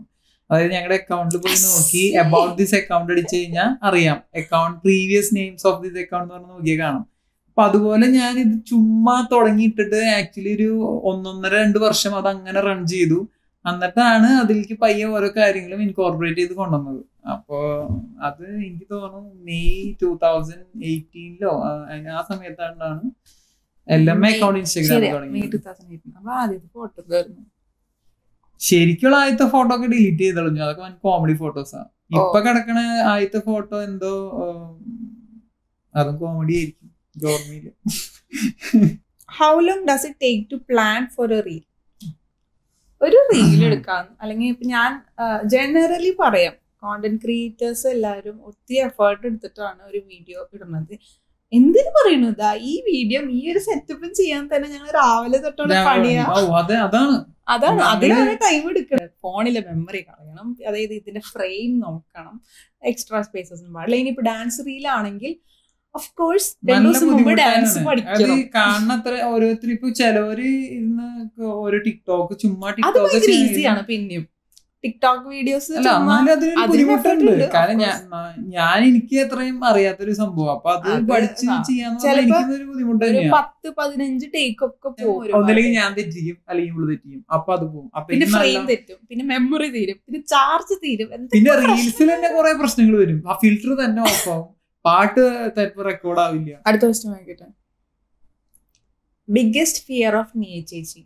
Speaker 2: അതായത് ഞങ്ങളുടെ അക്കൗണ്ടിൽ പോയി നോക്കി അബൌട്ട് ദിസ് അക്കൗണ്ട് അടിച്ചു കഴിഞ്ഞാൽ അറിയാം account previous names of this account എന്ന് പറഞ്ഞ് നോക്കിയാൽ കാണാം അപ്പൊ അതുപോലെ ഞാൻ ഇത് ചുമ്മാ തുടങ്ങിയിട്ടിട്ട് ആക്ച്വലി ഒരു ഒന്നൊന്നര രണ്ട് വർഷം അത് അങ്ങനെ റൺ ചെയ്തു എന്നിട്ടാണ് അതിലേക്ക് പയ്യെ ഓരോ കാര്യങ്ങളും ഇൻകോർപ്പറേറ്റ് ചെയ്ത് കൊണ്ടുവന്നത് അപ്പോ അത് എനിക്ക് തോന്നുന്നു മെയ് ടൂ തൗസൻഡ് എയ്റ്റീനിലോ ആ സമയത്താണ് എൽ എം അക്കൗണ്ട് ഇൻസ്റ്റാഗ്രാമിൽ
Speaker 1: മെയ്
Speaker 2: തുടങ്ങിയത്
Speaker 1: ടൂ തൗസൻഡ് എയ്റ്റീൻ അപ്പൊ ആദ്യത്തെ ഫോട്ടോ ഇതായിരുന്നു
Speaker 2: ശരിക്കുള്ള ആദ്യത്തെ ഫോട്ടോ ഒക്കെ ഡിലീറ്റ് ചെയ്ത് കളഞ്ഞു അതൊക്കെ കോമഡി ഫോട്ടോസാ ഇപ്പൊ കിടക്കണ ആദ്യത്തെ ഫോട്ടോ എന്തോ ഉം, അതും കോമഡി ആയിരിക്കും എനിക്ക് ഓർമ്മയില്ല
Speaker 1: how long does it take to plan for a reel ഒരു റീൽ എടുക്കാൻ അല്ലെങ്കിൽ ഇപ്പൊ ഞാൻ ജനറലി പറയാം കോണ്ടന്റ് ക്രിയേറ്റേഴ്സ് എല്ലാവരും ഒത്തിരി എഫേർട്ട് എടുത്തിട്ടാണ് ഒരു വീഡിയോ ഇടുന്നത് എന്തിനു പറയുന്നു ഇതാ ഈ വീഡിയോ ഈ ഒരു സെറ്റപ്പും ചെയ്യാൻ തന്നെ ഞങ്ങൾ രാവിലെ തൊട്ടുള്ള പണിയാ
Speaker 2: ഓ അതെ അതാണ്
Speaker 1: അതാണ്
Speaker 2: നമ്മള്
Speaker 1: അതിനാണ് ടൈം എടുക്കുന്നത് ഫോണിലെ മെമ്മറി കളയണം അതായത് ഇതിന്റെ ഫ്രെയിം നോക്കണം എക്സ്ട്രാ സ്പേസസ് പാടില്ല ഇനിയിപ്പോ ഡാൻസ് റീലാണെങ്കിൽ ഓഫ് കോഴ്സ് രണ്ടു
Speaker 2: നല്ല
Speaker 1: ദിവസം മുമ്പ് ഡാൻസ്
Speaker 2: ബുദ്ധിമുട്ടാണ് അത്
Speaker 1: പഠിക്കണം
Speaker 2: കാണുന്നത്ര ഓരോരുത്തർ ഇപ്പൊ ചിലവര് ഇരുന്ന് ഓരോ ടിക്ടോക്ക് ചുമ്മാ
Speaker 1: അത്
Speaker 2: ടിക്ടോക്ക്
Speaker 1: ഭയങ്കര ഈസിയാണ് പിന്നെയും ടിക്ടോക്ക് വീഡിയോസ്
Speaker 2: അല്ല എന്നാലും അതിനൊരു
Speaker 1: അതിന്
Speaker 2: ബുദ്ധിമുട്ടുണ്ട്
Speaker 1: effort ഉണ്ട്,
Speaker 2: കാരണം
Speaker 1: of
Speaker 2: ഞാൻ ഞാൻ എനിക്ക് അത്രയും അറിയാത്തൊരു സംഭവം അപ്പൊ അത്
Speaker 1: അത്
Speaker 2: പഠിച്ച്
Speaker 1: ആ.
Speaker 2: ചെയ്യാന്ന്
Speaker 1: ചിലപ്പോ
Speaker 2: പറഞ്ഞാൽ എനിക്കൊരു ബുദ്ധിമുട്ട്
Speaker 1: ഒരു
Speaker 2: തന്നെയാണ്
Speaker 1: പത്ത് പതിനഞ്ച് ടേക്ക് ഒക്കെ പോകും
Speaker 2: ഒന്നില്ലെങ്കിൽ ഞാൻ തെറ്റിക്കും അല്ലെങ്കിൽ ഇവള് തെറ്റിക്കും അപ്പൊ അത് പോകും അപ്പൊ
Speaker 1: പിന്നെ
Speaker 2: എനിക്ക് നല്ല-
Speaker 1: ഫ്രെയിം തെറ്റും പിന്നെ മെമ്മറി തീരും പിന്നെ ചാർജ് തീരും എന്തൊക്കെ
Speaker 2: പിന്നെ
Speaker 1: പ്രശ്നം.
Speaker 2: റീൽസിൽ തന്നെ കുറെ പ്രശ്നങ്ങൾ വരും ആ ഫിൽറ്റർ തന്നെ ഓഫ് ആവും പാട്ട് ചിലപ്പോ റെക്കോർഡ് ആവില്ല
Speaker 1: അടുത്ത ക്വസ്റ്റ്യൻ വായിക്കട്ടെ ബിഗ്ഗസ്റ്റ് ഫിയർ ഓഫ് നീ ചേച്ചി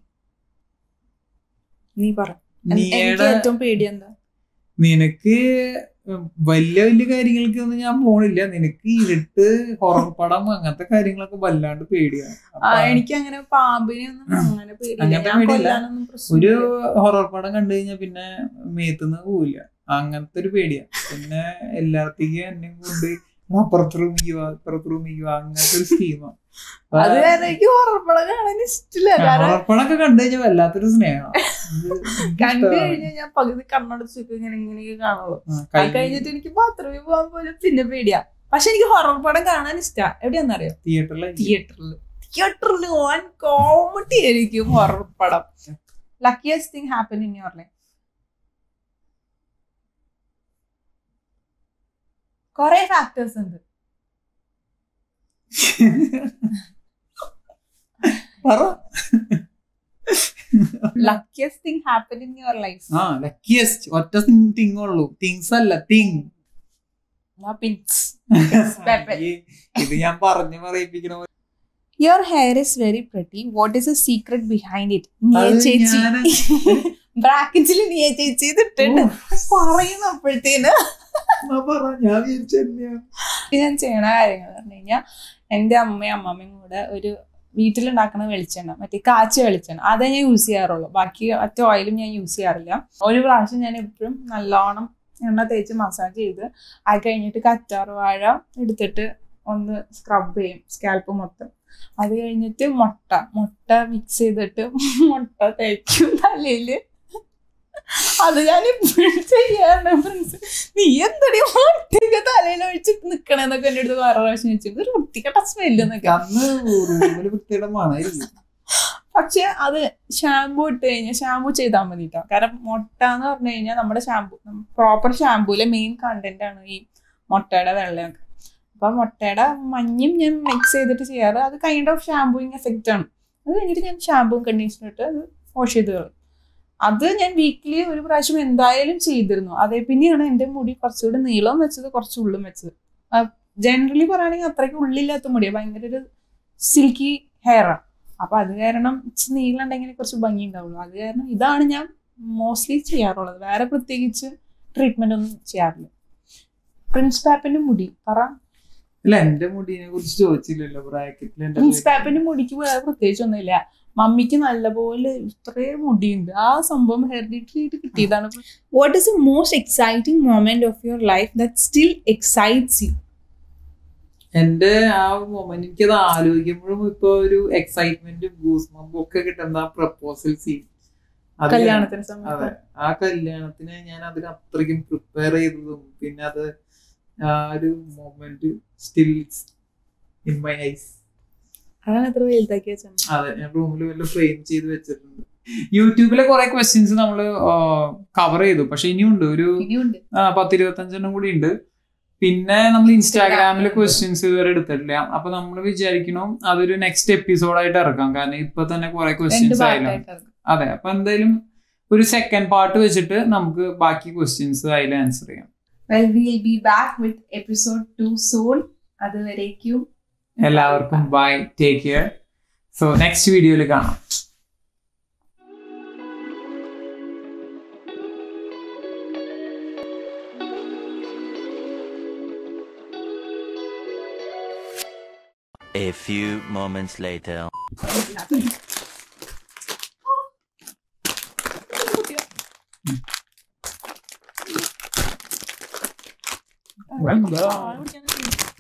Speaker 1: നീ പറ എൻ- എനിക്ക്
Speaker 2: നീയുടെ
Speaker 1: ഏറ്റവും പേടി എന്താ
Speaker 2: നിനക്ക് വലിയ വലിയ കാര്യങ്ങൾക്കൊന്നും ഞാൻ പോണില്ല നിനക്ക് ഇരുട്ട് ഹൊറർ പടം അങ്ങനത്തെ കാര്യങ്ങളൊക്കെ വല്ലാണ്ട് പേടിയാണ്
Speaker 1: ആ,
Speaker 2: അപ്പൊ
Speaker 1: എനിക്ക് അങ്ങനെ പാമ്പിനെ ഒന്നും അങ്ങനെ പേടിയില്ല
Speaker 2: അങ്ങനത്തെ
Speaker 1: ഞാൻ
Speaker 2: പേടിയില്ല.
Speaker 1: കൊല്ലാനൊന്നും
Speaker 2: ഒരു
Speaker 1: പ്രശ്നമില്ല.
Speaker 2: ഹൊറർ പടം കണ്ടു കഴിഞ്ഞാൽ പിന്നെ മേത്തുനിന്ന് പോവില്ല അങ്ങനത്തെ ഒരു പേടിയാ പിന്നെ എല്ലാത്തേക്കും എന്നെ കൊണ്ട് അപ്പുറത്ത് റൂമിക്കുക ഇപ്പുറത്ത് റൂമിക്കുക അങ്ങനത്തെ ഒരു സ്കീമാ
Speaker 1: അത് കാരണം എനിക്ക് ഉറപ്പടം കാണാൻ ഇഷ്ടമില്ല കാരണം
Speaker 2: ഹൊറർ പടമൊക്കെ കണ്ടു കഴിഞ്ഞാൽ വല്ലാത്തൊരു സ്നേഹമാണ്
Speaker 1: കണ്ടു കഴിഞ്ഞാൽ ഞാൻ പകുതി കണ്ണടച്ച് വെക്കും ഇങ്ങനെ ഇങ്ങനെ കാണുള്ളൂ അത് കഴിഞ്ഞിട്ട് എനിക്ക് ബാത്റൂമിൽ പോകാൻ പോലും പിന്നെ പേടിയാ പക്ഷെ എനിക്ക് ഹൊറർ പടം കാണാൻ ഇഷ്ടാ എവിടെയാന്നറിയോ
Speaker 2: തിയേറ്ററിൽ
Speaker 1: തിയേറ്ററിൽ തിയേറ്ററിൽ പോകാൻ കോമഡി ആയിരിക്കും ഹൊറർ പടം luckiest thing happen in your life കൊറേ ഫാക്ടേഴ്സ് ഉണ്ട് luckiest thing happen in your life
Speaker 2: ആ ലക്കിയസ്റ്റ് ഒറ്റ തിങ് ഉള്ളൂ തിങ്സ് അല്ല തിങ്
Speaker 1: പിൻസ്
Speaker 2: ഇത് ഞാൻ പറഞ്ഞു പറയിപ്പിക്കണ പോലെ.
Speaker 1: Your hair is very pretty what is a secret behind it Niya
Speaker 2: അത്
Speaker 1: ചേച്ചി
Speaker 2: ഞാന്
Speaker 1: ബ്രാക്കറ്റിൽ നിയ ചേച്ചി ഇതിട്ടുണ്ട് പറയുന്നു അപ്പോഴത്തേന്
Speaker 2: എന്നാ പറ, ഞാൻ വിചാരിച്ചു തന്നെയാ.
Speaker 1: ഞാൻ ചെയ്യണ കാര്യങ്ങൾ പറഞ്ഞു കഴിഞ്ഞാൽ എൻ്റെ അമ്മയും അമ്മമ്മയും കൂടെ ഒരു വീട്ടിലുണ്ടാക്കുന്ന വെളിച്ചെണ്ണ മറ്റേ കാച്ചി വെളിച്ചെണ്ണ അതേ ഞാൻ യൂസ് ചെയ്യാറുള്ളൂ ബാക്കി മറ്റേ ഓയിലും ഞാൻ യൂസ് ചെയ്യാറില്ല ഒരു പ്രാവശ്യം ഞാൻ എപ്പോഴും നല്ലോണം എണ്ണ തേച്ച് മസാജ് ചെയ്ത് അത് കഴിഞ്ഞിട്ട് കറ്റാർ വാഴ എടുത്തിട്ട് ഒന്ന് സ്ക്രബ് ചെയ്യും സ്കാൽപ്പ് മൊത്തം അത് കഴിഞ്ഞിട്ട് മുട്ട മുട്ട മിക്സ് ചെയ്തിട്ട് മുട്ട തേക്കും തലയില് അത് ഞാൻ ഇപ്പോഴും ചെയ്യാറുണ്ട് ഫ്രണ്ട്സ് നീ എന്തടി മുട്ടയൊക്കെ തലയിൽ ഒഴിച്ചിട്ട് നിക്കണെന്നൊക്കെ എൻ്റെ അടുത്ത് വേറെ പ്രാവശ്യം ചോദിച്ചു ഇതൊരു വൃത്തികെട്ട സ്മെല്ല് എന്നൊക്കെ
Speaker 2: അന്ന് റൂമില് വൃത്തിയുടെ മണമായിരിക്കും
Speaker 1: പക്ഷെ അത് ഷാമ്പു ഇട്ട് കഴിഞ്ഞാൽ ഷാമ്പു ചെയ്താൽ മതി കേട്ടോ കാരണം മുട്ട എന്ന് പറഞ്ഞു കഴിഞ്ഞാൽ നമ്മുടെ ഷാമ്പു പ്രോപ്പർ ഷാമ്പൂലെ മെയിൻ കണ്ടന്റ് ആണ് ഈ മുട്ടയുടെ വെള്ളയൊക്കെ അപ്പൊ മുട്ടയുടെ മഞ്ഞയും ഞാൻ മിക്സ് ചെയ്തിട്ട് ചെയ്യാറ് അത് കൈൻഡ് ഓഫ് ഷാമ്പൂയിങ് എഫക്റ്റ് ആണ് അത് കഴിഞ്ഞിട്ട് ഞാൻ ഷാമ്പൂവും കണ്ടീഷണർ ഇട്ട് അത് വാഷ് ചെയ്ത് കളയും അത് ഞാൻ വീക്കിലി ഒരു പ്രാവശ്യം എന്തായാലും ചെയ്തിരുന്നു അതേ പിന്നെയാണ് എൻ്റെ മുടി കുറച്ചുകൂടി നീളം വെച്ചത് കുറച്ച് ഉള്ളും വെച്ചത് ജനറലി പറയുകയാണെങ്കിൽ അത്രയ്ക്ക് ഉള്ളില്ലാത്ത മുടിയാണ് ഭയങ്കര ഒരു സിൽക്കി ഹെയറാണ് അപ്പൊ അത് കാരണം ഇച്ചിരി നീളുണ്ടെങ്കിൽ കുറച്ച് ഭംഗി ഉണ്ടാവുള്ളൂ അത് കാരണം ഇതാണ് ഞാൻ മോസ്റ്റ്ലി ചെയ്യാറുള്ളത് വേറെ പ്രത്യേകിച്ച് ട്രീറ്റ്മെന്റ് ഒന്നും ചെയ്യാറില്ല പ്രിൻസ് പാപ്പിന്റെ മുടി പറ
Speaker 2: അല്ല എന്റെ മുടിനെ കുറിച്ച് ചോദിച്ചില്ലല്ലോ ബ്രാക്കറ്റിൽ എന്റെ
Speaker 1: പ്രിൻസ് പാപ്പിന്റെ മുടിക്ക് വേറെ പ്രത്യേകിച്ച് ഒന്നുമില്ല മമ്മിക്ക് നല്ലപോലെ ഇത്രയും മുടിയുണ്ട് ആ സംഭവം ഹെറിഡിറ്ററി ആയിട്ട് കിട്ടിയതാണ് what is the most exciting moment of your life that still excites you
Speaker 2: എന്റെ ആ മൊമെന്റ് എനിക്കത് ആലോചിക്കുമ്പോഴും ഇപ്പൊ ഒരു എക്സൈറ്റ്മെന്റും ഗൂസ്മമ്പും ഒക്കെ കിട്ടുന്ന ആ പ്രപ്പോസൽ സീൻ
Speaker 1: കല്യാണത്തിന് സമയത്ത്
Speaker 2: അതെ ആ കല്യാണത്തിന് ഞാൻ അതിന് അത്രയ്ക്കും പ്രിപ്പയർ ചെയ്തതും പിന്നെ അത് ആ ഒരു moment still in my eyes
Speaker 1: അതാണ് എത്ര വലുതാക്കി വെച്ചത്
Speaker 2: അതെ ഞാൻ റൂമിൽ വല്ല ഫ്രെയിം ചെയ്ത് വെച്ചിട്ടുണ്ട് യൂട്യൂബിലെ കുറെ ക്വസ്റ്റ്യൻസ് നമ്മൾ കവർ ചെയ്തു പക്ഷെ ഇനിയുണ്ട് ഒരു
Speaker 1: ഇനിയുണ്ട്
Speaker 2: ആ, പത്ത് ഇരുപത്തഞ്ചെണ്ണം കൂടി ഉണ്ട് പിന്നെ നമ്മൾ ഇൻസ്റ്റാഗ്രാമിലെ ക്വസ്റ്റ്യൻസ് ഇതുവരെ എടുത്തിട്ടില്ല അപ്പൊ നമ്മൾ വിചാരിക്കണം അതൊരു നെക്സ്റ്റ് എപ്പിസോഡായിട്ട് ഇറക്കാം കാരണം ഇപ്പൊ തന്നെ കുറെ
Speaker 1: രണ്ട്
Speaker 2: ക്വസ്റ്റ്യൻസ് ആയാലും
Speaker 1: പാർട്ടായിട്ട്
Speaker 2: അതെ അപ്പൊ എന്തായാലും ഒരു സെക്കൻഡ് പാർട്ട് വെച്ചിട്ട് നമുക്ക് ബാക്കി ക്വസ്റ്റ്യൻസ് അതിൽ ആൻസർ ചെയ്യാം
Speaker 1: we'll will be back with episode two soon അതുവരേക്കും
Speaker 2: എല്ലാവർക്കും bye take care so next വീഡിയോയിൽ കാണാം
Speaker 3: A few moments later.
Speaker 2: Well done.